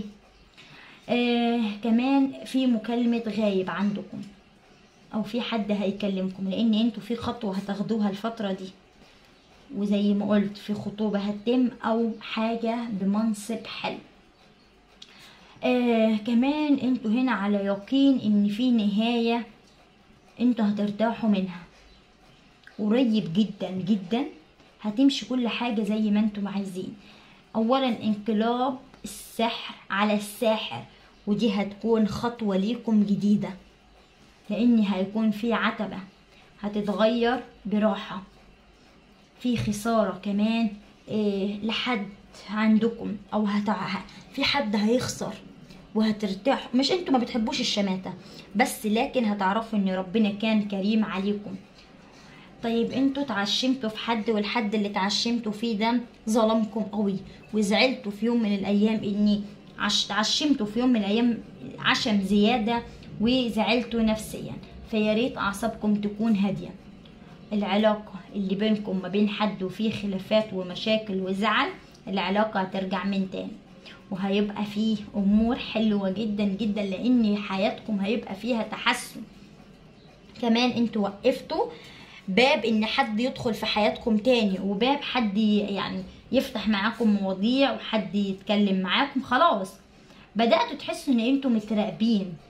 آه كمان في مكالمة غايب عندكم او في حد هيكلمكم لان انتوا في خطوة هتاخدوها الفترة دي وزي ما قلت في خطوبة هتتم او حاجة بمنصب حلو آه كمان انتوا هنا على يقين ان في نهاية انتوا هترتاحوا منها قريب جدا جدا هتمشي كل حاجة زي ما انتم عايزين اولا انقلاب السحر على الساحر ودي هتكون خطوة ليكم جديدة لان هيكون في عتبة هتتغير براحة في خسارة كمان إيه لحد عندكم او هتع... في حد هيخسر وهترتاحوا مش انتوا ما بتحبوش الشماتة بس لكن هتعرفوا ان ربنا كان كريم عليكم طيب انتوا اتعشمتوا في حد والحد اللي اتعشمتوا فيه ده ظلمكم قوي وزعلتوا في يوم من الايام اني عش... اتعشمتوا في يوم من الايام عشم زيادة وزعلتوا نفسيا فيا ريت اعصابكم تكون هاديه العلاقة اللي بينكم ما بين حد وفيه خلافات ومشاكل وزعل العلاقة هترجع من تاني وهيبقى فيه أمور حلوة جدا جدا لأن حياتكم هيبقى فيها تحسن كمان انتوا وقفتوا باب ان حد يدخل في حياتكم تاني وباب حد يعني يفتح معاكم مواضيع وحد يتكلم معاكم خلاص بدأتوا تحسوا ان انتوا متراقبين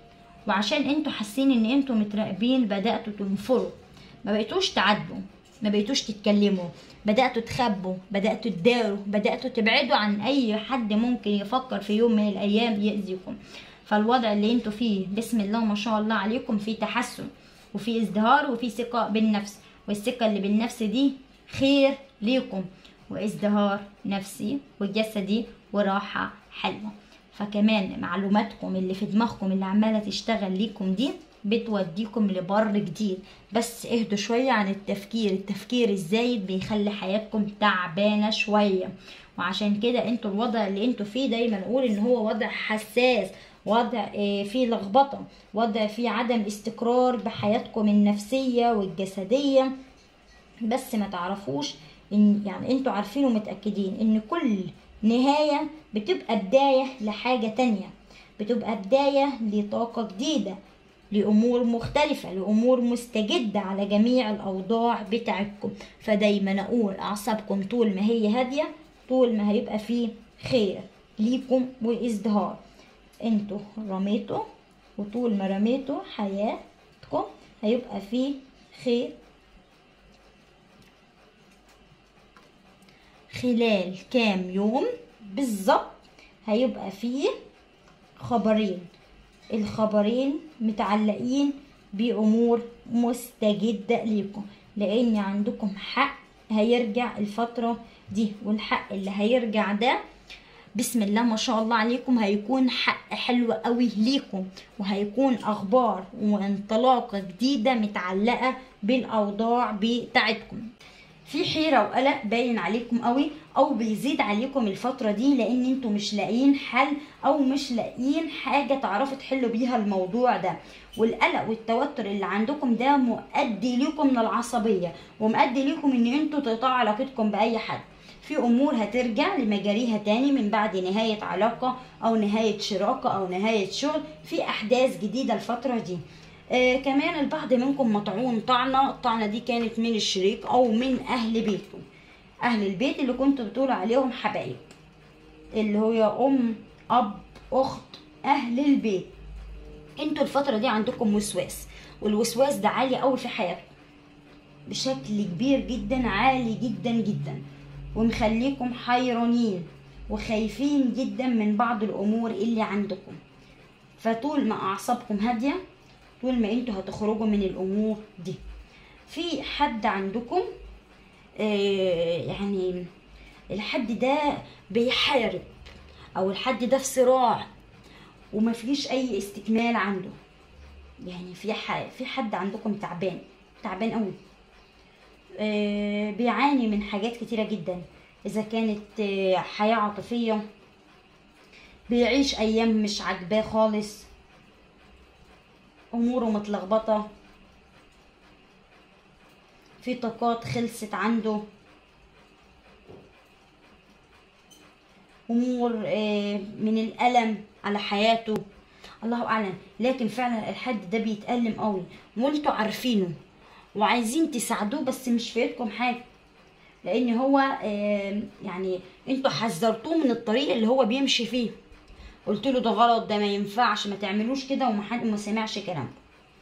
وعشان انتوا حاسين ان انتوا متراقبين بداتوا تنفروا ما بقيتوش تعاتبوا ما بقيتوش تتكلموا بداتوا تخبوا بداتوا تداروا بداتوا تبعدوا عن اي حد ممكن يفكر في يوم من الايام يأذيكم فالوضع اللي انتوا فيه بسم الله ما شاء الله عليكم في تحسن وفي ازدهار وفي ثقة بالنفس والثقة اللي بالنفس دي خير ليكم وازدهار نفسي وجسدي وراحة حلوة فكمان معلوماتكم اللي في دماغكم اللي عمالة تشتغل ليكم دي بتوديكم لبر جديد بس اهدوا شوية عن التفكير التفكير الزايد بيخلي حياتكم تعبانة شوية وعشان كده انتوا الوضع اللي انتوا فيه دايما نقول ان هو وضع حساس وضع آه، فيه لخبطة وضع فيه عدم استقرار بحياتكم النفسية والجسدية بس ما تعرفوش ان يعني انتوا عارفين ومتأكدين ان كل نهاية بتبقى بداية لحاجة تانية بتبقى بداية لطاقة جديدة لأمور مختلفة لأمور مستجدة على جميع الأوضاع بتاعتكم فدايما أقول أعصابكم طول ما هي هادية طول ما هيبقى فيه خير ليكم وازدهار انتوا رميتوا وطول ما رميتوا حياتكم هيبقى فيه خير خلال كام يوم بالظبط هيبقى فيه خبرين الخبرين متعلقين بأمور مستجدة ليكم لأن عندكم حق هيرجع الفترة دي والحق اللي هيرجع ده بسم الله ما شاء الله عليكم هيكون حق حلو قوي ليكم وهيكون اخبار وانطلاقه جديده متعلقه بالاوضاع بتاعتكم في حيره وقلق باين عليكم قوي او بيزيد عليكم الفتره دي لان انتوا مش لاقيين حل او مش لاقيين حاجه تعرفوا تحلوا بيها الموضوع ده والقلق والتوتر اللي عندكم ده مؤدي ليكم من العصبيه ومؤدي ليكم ان انتوا تقطعوا علاقتكم باي حد في امور هترجع لمجاريها تاني من بعد نهايه علاقه او نهايه شراكه او نهايه شغل في احداث جديده الفتره دي آه كمان البعض منكم مطعون طعنه الطعنه دي كانت من الشريك او من اهل بيته اهل البيت اللي كنتوا بتقولوا عليهم حبايب اللي هو ام اب اخت اهل البيت انتوا الفتره دي عندكم وسواس والوسواس ده عالي قوي في حياتكم بشكل كبير جدا عالي جدا جدا ومخليكم حيرانين وخايفين جدا من بعض الامور اللي عندكم فطول ما اعصابكم هاديه طول ما انتوا هتخرجوا من الامور دي في حد عندكم آه يعني الحد ده بيحارب او الحد ده في صراع ومفيش اي استكمال عنده يعني في ح- في حد عندكم تعبان تعبان قوي آه، بيعاني من حاجات كتيرة جدا إذا كانت آه، حياة عاطفية بيعيش أيام مش عاجباه خالص أموره متلخبطة في طاقات خلصت عنده أمور آه، من الألم على حياته الله أعلم لكن فعلا الحد ده بيتألم قوي وانتوا عارفينه وعايزين تساعدوه بس مش في ايدكم حاجه لان هو آم، يعني انتوا حذرتوه من الطريق اللي هو بيمشي فيه قلت له ده غلط ده ما ينفعش ما تعملوش كده وما حد ما سمعش كلامكم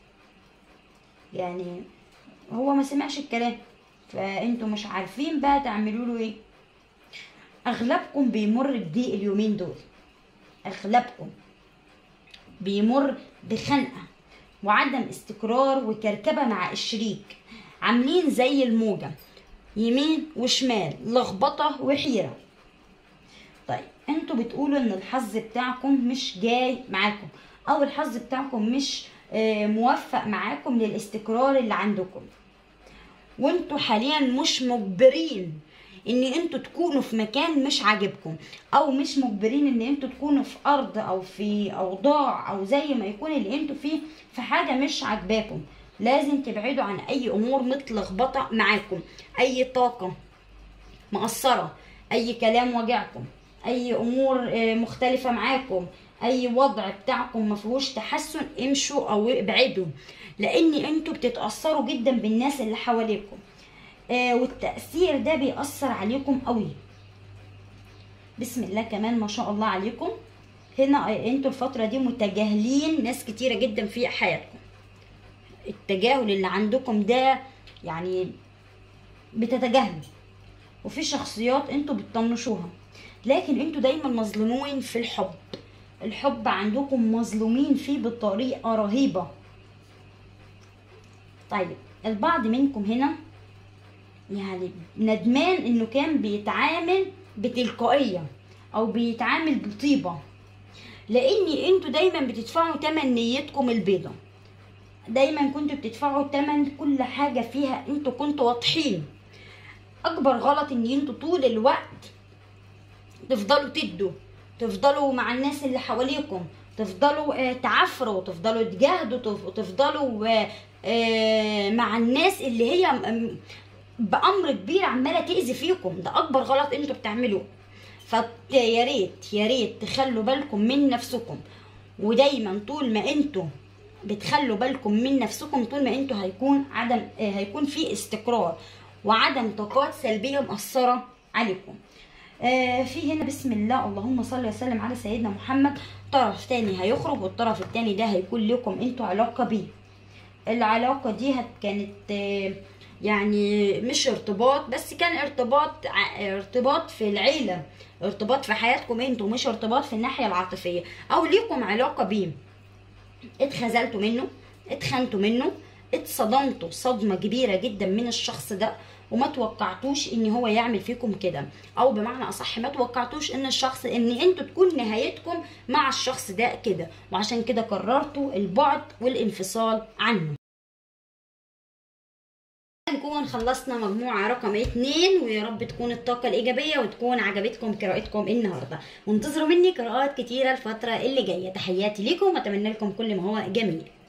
يعني هو ما سمعش الكلام فانتوا مش عارفين بقى تعملوا له ايه اغلبكم بيمر بضيق اليومين دول اغلبكم بيمر بخنقه وعدم استقرار وكركبه مع الشريك عاملين زي الموجه يمين وشمال لخبطه وحيره طيب انتوا بتقولوا ان الحظ بتاعكم مش جاي معاكم او الحظ بتاعكم مش آه، موفق معاكم للاستقرار اللي عندكم وانتوا حاليا مش مجبرين ان انتوا تكونوا في مكان مش عاجبكم او مش مجبرين ان انتوا تكونوا في ارض او في اوضاع او زي ما يكون اللي انتوا فيه في حاجه مش عاجباكم لازم تبعدوا عن اي امور متلخبطه معاكم اي طاقه مقصره اي كلام وجعكم اي امور آه، مختلفه معاكم اي وضع بتاعكم ما فيهوش تحسن امشوا او ابعدوا لان انتوا بتتاثروا جدا بالناس اللي حواليكم آه، والتاثير ده بيأثر عليكم قوي بسم الله كمان ما شاء الله عليكم هنا انتوا الفتره دي متجاهلين ناس كتيره جدا في حياتكم التجاهل اللي عندكم ده يعني بتتجاهلوا وفي شخصيات انتوا بتطنشوها لكن انتوا دايما مظلومين في الحب الحب عندكم مظلومين فيه بطريقه رهيبه طيب البعض منكم هنا يعني ندمان انه كان بيتعامل بتلقائيه او بيتعامل بطيبه لان انتوا دايما بتدفعوا تمن نيتكم البيضة دايما كنتوا بتدفعوا تمن كل حاجة فيها انتوا كنتوا واضحين اكبر غلط ان انتوا طول الوقت تفضلوا تدوا تفضلوا مع الناس اللي حواليكم تفضلوا آه، تعافروا تفضلوا تجاهدوا تف- تفضلوا آه، آه، مع الناس اللي هي م- بامر كبير عماله تاذي فيكم ده اكبر غلط انتوا بتعملوه فيا ريت يا ريت تخلوا بالكم من نفسكم ودايما طول ما انتوا بتخلوا بالكم من نفسكم طول ما انتوا هيكون عدم آه، هيكون في استقرار وعدم طاقات سلبيه مأثره عليكم آه، في هنا بسم الله اللهم صل وسلم على سيدنا محمد طرف تاني هيخرج والطرف التاني ده هيكون لكم انتوا علاقه بيه العلاقة دي هت- كانت آه، يعني مش ارتباط بس كان ارتباط ع- ارتباط في العيلة ارتباط في حياتكم انتوا مش ارتباط في الناحية العاطفية او ليكم علاقة بيه اتخذلتوا منه اتخنتوا منه اتصدمتوا صدمة كبيرة جدا من الشخص ده وما توقعتوش ان هو يعمل فيكم كده او بمعنى اصح ما توقعتوش ان الشخص ان انتوا تكون نهايتكم مع الشخص ده كده وعشان كده قررتوا البعد والانفصال عنه نكون خلصنا مجموعة رقم اتنين ويا رب تكون الطاقة الإيجابية وتكون عجبتكم قراءتكم النهاردة وانتظروا مني قراءات كتيرة الفترة اللي جاية تحياتي ليكم وأتمنى لكم كل ما هو جميل